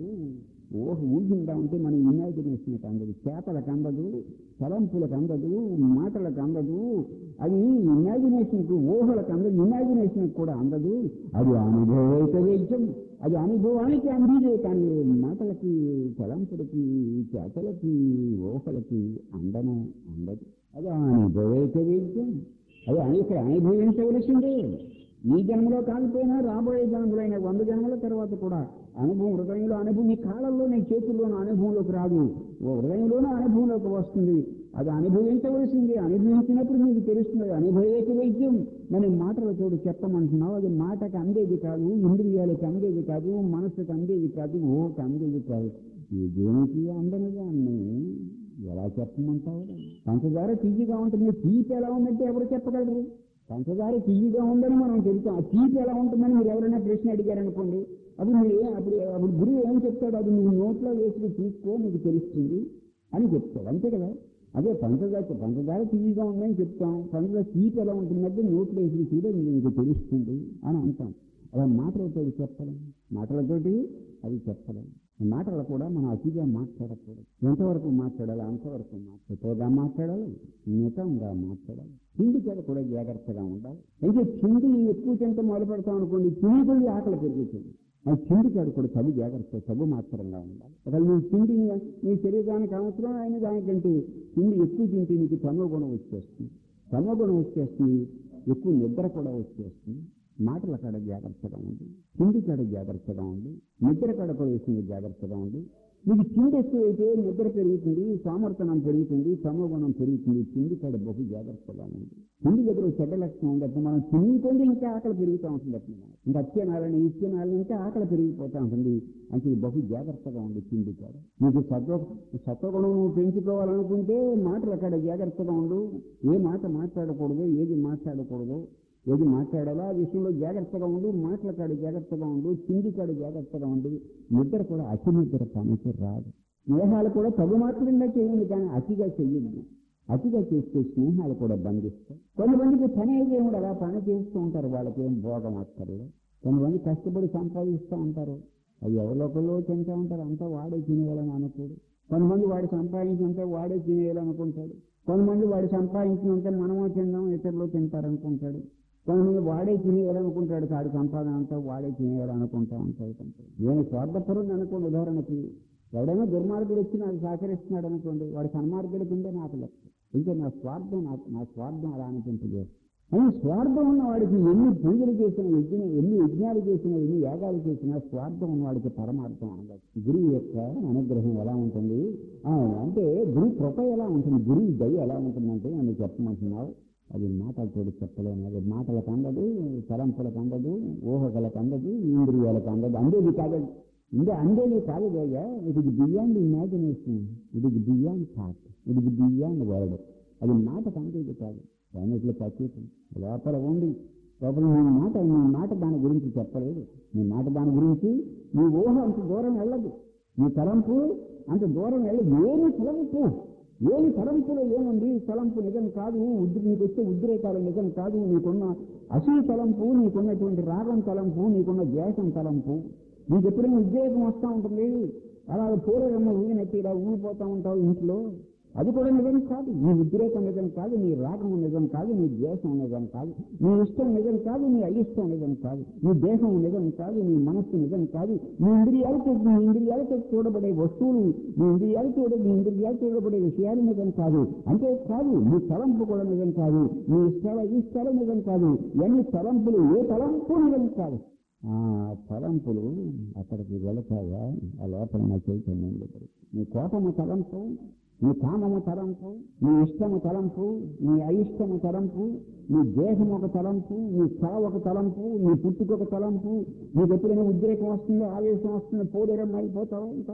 ఊహ ఊహిందా ఉంటే మన ఇమాజినేషన్కి అందదు చేపలకు అందదు తలంపులకు అందదు మాటలకు అందదు అది ఇమాజినేషన్కి ఊహలకు అందదు ఇమాజినేషన్కి కూడా అందదు అది అనుభవైక వేద్యం అది అనుభవానికి అందిదే కానీ మాటలకి తలంపులకి చేతలకి ఊహలకి అందను అందదు అది అనుభవైక వేద్యం అది అని- ఇక్కడ అనుభవించవలసిందే ఈ జన్మలో కాకపోయినా రాబోయే జన్మలో అయినా వంద జన్మల తర్వాత కూడా అనుభవం హృదయంలో అనుభవం ఈ కాలంలో నీ చేతుల్లోనూ అనుభవంలోకి రాదు ఓ హృదయంలోనూ అనుభవంలోకి వస్తుంది అది అనుభవించవలసింది అనుభవించినప్పుడు నీకు తెలుస్తుంది అనుభవేక వైద్యం నేను మాటల చోటు చెప్పమంటున్నావు అది మాటకు అందేది కాదు ఇంద్రియాలకు అందేది కాదు మనసుకు అందేది కాదు ఓకి అందేది కాదు ఈ దేనికి అందని దాన్ని ఎలా చెప్పమంటావు పంచదార తీయగా ఉంటుంది తీపి ఎలా ఉందంటే ఎవరు చెప్పగలరు పంచదార తీయగా ఉందని మనం తెలుస్తాం ఆ తీపి ఎలా ఉంటుందని మీరు ఎవరైనా ప్రశ్న అడిగారనుకోండి అప్పుడు మీరు ఏ- అప్పుడు అప్పుడు గురువు ఏం చెప్తాడు అది నువ్వు నోట్లో వేసుకుని తీసుకో నీకు తెలుస్తుంది అని చెప్తాడు అంతే కదా అదే పంచదార పంచదార తీయగా ఉందని చెప్తాం పంచదార తీపి ఎలా ఉంటుందంటే నోట్లో వేసుకుని చూడ నీకు తెలుస్తుంది అని అంటాం అలా మాటలతో చెప్పలేం మాటలతోటి అది చెప్పలేం మాటలు కూడా మనం అతిగా మాట్లాడకూడదు ఎంతవరకు మాట్లాడాలి అంతవరకు మాట్లాడుతోగా మాట్లాడాలి మితంగా మాట్లాడాలి తిండి చేత కూడా జాగ్రత్తగా ఉండాలి అయితే తిండి ఎక్కువ తింటే మొదలు పెడతాం అనుకోండి తిండి కొద్ది ఆకలి పెరుగుతుంది అది తిండి కాదు కూడా తగు జాగ్రత్త తగు మాత్రంగా ఉండాలి ఒకవేళ నీ తిండి నీ శరీరానికి అవసరం అయిన దానికంటే తిండి ఎక్కువ తింటే నీకు తమోగుణం వచ్చేస్తుంది తమోగుణం వచ్చేస్తుంది ఎక్కువ నిద్ర కూడా వచ్చేస్తుంది మాటల కాడ జాగ్రత్తగా ఉంది తిండి కాడ జాగ్రత్తగా ఉంది నిద్ర కాడ ప్రవేశంగా జాగ్రత్తగా ఉంది మీకు తిండి ఎక్కువైతే నిద్ర పెరుగుతుంది సామర్థనం పెరుగుతుంది సమగుణం పెరుగుతుంది తిండి కాడ బహు జాగ్రత్తగా ఉంది తిండి దగ్గర ఒక చెడ్డ లక్షణం ఉంది అప్పుడు మనం తిండికొంది ఇంకా ఆకలి పెరుగుతూ ఉంటుంది అప్పుడు మనకి. ఇంకా అత్యనాలని ఇత్యనాలని ఇంకా ఆకలి పెరిగిపోతూ ఉంటుంది అంటే ఇది బహు జాగ్రత్తగా ఉంది తిండి కాడ మీకు సత్వ సత్వగుణం నువ్వు పెంచుకోవాలనుకుంటే మాటల కాడ జాగ్రత్తగా ఉండు ఏ మాట మాట్లాడకూడదు ఏది మాట్లాడకూడదు ఏది మాట్లాడాలో ఆ విషయంలో జాగ్రత్తగా ఉండు మాటల కాడ జాగ్రత్తగా ఉండు తిండి కాడ జాగ్రత్తగా ఉండు నిద్ర కూడా అతి నిద్ర పనికి రాదు స్నేహాలు కూడా తగు మాత్రంగా చేయండి కానీ అతిగా చెయ్యద్దు అతిగా చేస్తే స్నేహాలు కూడా బంధిస్తాయి కొంతమందికి పని అయితే కూడా అలా పని చేస్తూ ఉంటారు వాళ్ళకి ఏం భోగం అక్కర్లేదు కొంతమంది కష్టపడి సంపాదిస్తూ ఉంటారు అవి ఎవరొకళ్ళు తింటూ ఉంటారు అంతా వాడే తినేయాలని అనుకోడు కొంతమంది వాడు సంపాదించినంత వాడే తినేయాలనుకుంటాడు కొంతమంది వాడు సంపాదించినంత మనమో తిందాం ఇతరులు తింటారనుకుంటాడు కొంతమంది వాడే తినేయాలనుకుంటాడు కాడు సంపాదన అంతా వాడే తినేయాలనుకుంటా ఉంటాడు కొంతమంది. నేను స్వార్థపరుని అనుకోండి ఉదాహరణకి ఎవడైనా దుర్మార్గుడు వచ్చి నాకు సహకరిస్తున్నాడు అనుకోండి వాడు సన్మార్గుడి కింద నాకు లెక్క ఇంకా నా స్వార్థం నాకు నా స్వార్థం అలా అనిపించలేదు అని స్వార్థం ఉన్న వాడికి ఎన్ని పూజలు చేసినా యజ్ఞ ఎన్ని యజ్ఞాలు చేసినా ఎన్ని యాగాలు చేసినా స్వార్థం ఉన్న వాడికి పరమార్థం అనగా గురువు యొక్క అనుగ్రహం ఎలా ఉంటుంది ఆ, అంటే గురు కృప ఎలా ఉంటుంది గురువు దయ ఎలా ఉంటుందంటే నన్ను చెప్పమంటున్నావు అది మాటలతో చెప్పలేను అది మాటలకు అందదు తలంపులకు అందదు ఊహకలకు అందదు ఇంద్రియాలకు అందదు అందేది కాదు ఇంకా అందేది కాదు కదా it is beyond imagination it is beyond thought it is beyond word అది మాటకు అందేది కాదు దానిట్లో ప్రత్యేకం లోపల ఉంది లోపల నీ మాట నీ మాట దాని గురించి చెప్పలేదు నీ మాట దాని గురించి నీ ఊహ అంత దూరం వెళ్ళదు నీ తలంపు అంత దూరం వెళ్ళదు ఏమి తలంపు ఏమి తలంపులో ఏముంది తలంపు నిజం కాదు ఉద్రి నీకు వచ్చే ఉద్రేకాలు నిజం కాదు నీకున్న అసలు తలంపు నీకున్నటువంటి రాగం తలంపు నీకున్న ద్వేషం తలంపు నీకు ఎప్పుడైనా ఉద్రేకం వస్తూ ఉంటుంది అలా పూర్వమ్మ ఊగినట్టు ఇలా ఊగిపోతూ ఉంటావు ఇంట్లో అది కూడా నిజం కాదు నీ ఉద్రేకం నిజం కాదు నీ రాగం నిజం కాదు నీ ద్వేషం నిజం కాదు నీ ఇష్టం నిజం కాదు నీ అయిష్టం నిజం కాదు నీ దేహం నిజం కాదు నీ మనస్సు నిజం కాదు నీ ఇంద్రియాలతో నీ ఇంద్రియాలతో చూడబడే వస్తువులు నీ ఇంద్రియాలు చూడ నీ ఇంద్రియాలు చూడబడే విషయాలు నిజం కాదు అంతే కాదు నీ తలంపు కూడా నిజం కాదు నీ ఇష్టాల ఇష్టాలు నిజం కాదు ఇవన్నీ తలంపులు ఏ తలంపు నిజం కాదు ఆ తలంపులు అక్కడికి వెళతాయా ఆ లోపల నా చైతన్యం లేదు నీ కోపము తలంపు నీ కామము తలంపు నీ ఇష్టము తలంపు నీ అయిష్టము తలంపు నీ దేహం ఒక తలంపు నీ చావు ఒక తలంపు నీ పుట్టుక ఒక తలంపు నీకు ఎప్పుడైనా ఉద్రేకం వస్తుందో ఆవేశం వస్తుందో పోలేరం అయిపోతావు ఉంటావు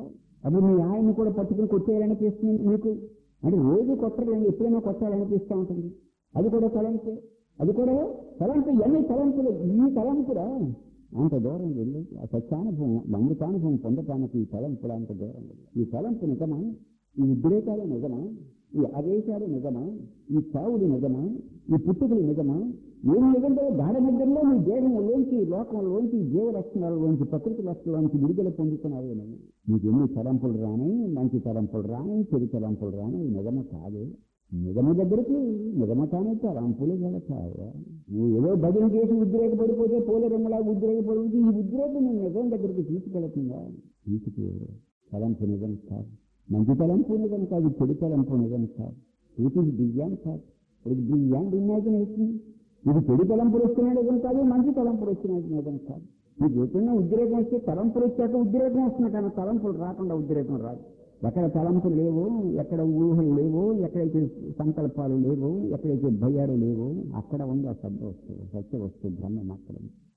అప్పుడు మీ ఆయన్ని కూడా పట్టుకుని కొట్టేయాలనిపిస్తుంది మీకు అంటే రోజు కొట్టడం ఎప్పుడైనా కొట్టాలనిపిస్తూ ఉంటుంది అది కూడా తలంపే అది కూడా తలంపు ఇవన్నీ తలంపులు ఈ తలంపురా అంత దూరం వెళ్ళి ఆ సత్యానుభవం అమృతానుభవం పొందటానికి ఈ తలంపులు అంత దూరం వెళ్ళి ఈ తలంపు నిజమా ఈ ఉద్రేకాలు నిజమా ఈ ఆవేశాలు నిజమా ఈ చావులు నిజమా ఈ పుట్టుకలు నిజమా ఏం లేదంటే గాఢ నిద్రలో మీ దేహంలోంచి లోకంలోంచి జీవ లక్షణాలలోంచి ప్రకృతి లక్షణాలలోంచి విడుదల పొందుతున్నారు నేను మీకు ఎన్ని తలంపులు రాని మంచి తలంపులు రాని చెడు తలంపులు రాని ఇవి నిజమ కాదు నిజమ దగ్గరికి నిజమ కానీ తలంపులు గల కాదు నువ్వు ఏదో భజన చేసి ఉద్రేకపడిపోతే పోలే రంగులా ఉద్రేకపడిపోతే ఈ ఉద్రేకం నేను నిజం దగ్గరికి తీసుకెళ్తుందా తీసుకెళ్ళదు తలంపు నిజం కాదు మంచి తలంపు నిజం కాదు చెడు తలంపు నిజం కాదు ఇట్ ఈస్ బియ్యాన్ కాదు ఇది బియ్యాన్ ఇమాజినేషన్ ఇది చెడు తలంపులు వస్తున్నా నిజం కాదు మంచి తలంపులు వస్తున్నా నిజం కాదు మీకు ఎప్పుడైనా ఉద్రేకం వస్తే తలంపులు వచ్చాక ఉద్రేకం వస్తున్నా కానీ తలంపులు రాకుండా ఉద్రేకం రాదు ఎక్కడ తలంపులు లేవు ఎక్కడ ఊహలు లేవు ఎక్కడైతే సంకల్పాలు లేవు ఎక్కడైతే భయాలు లేవు అక్కడ ఉంది ఆ శబ్ద వస్తువు సత్య వస్తువు బ్రహ్మం అక్కడ ఉంది.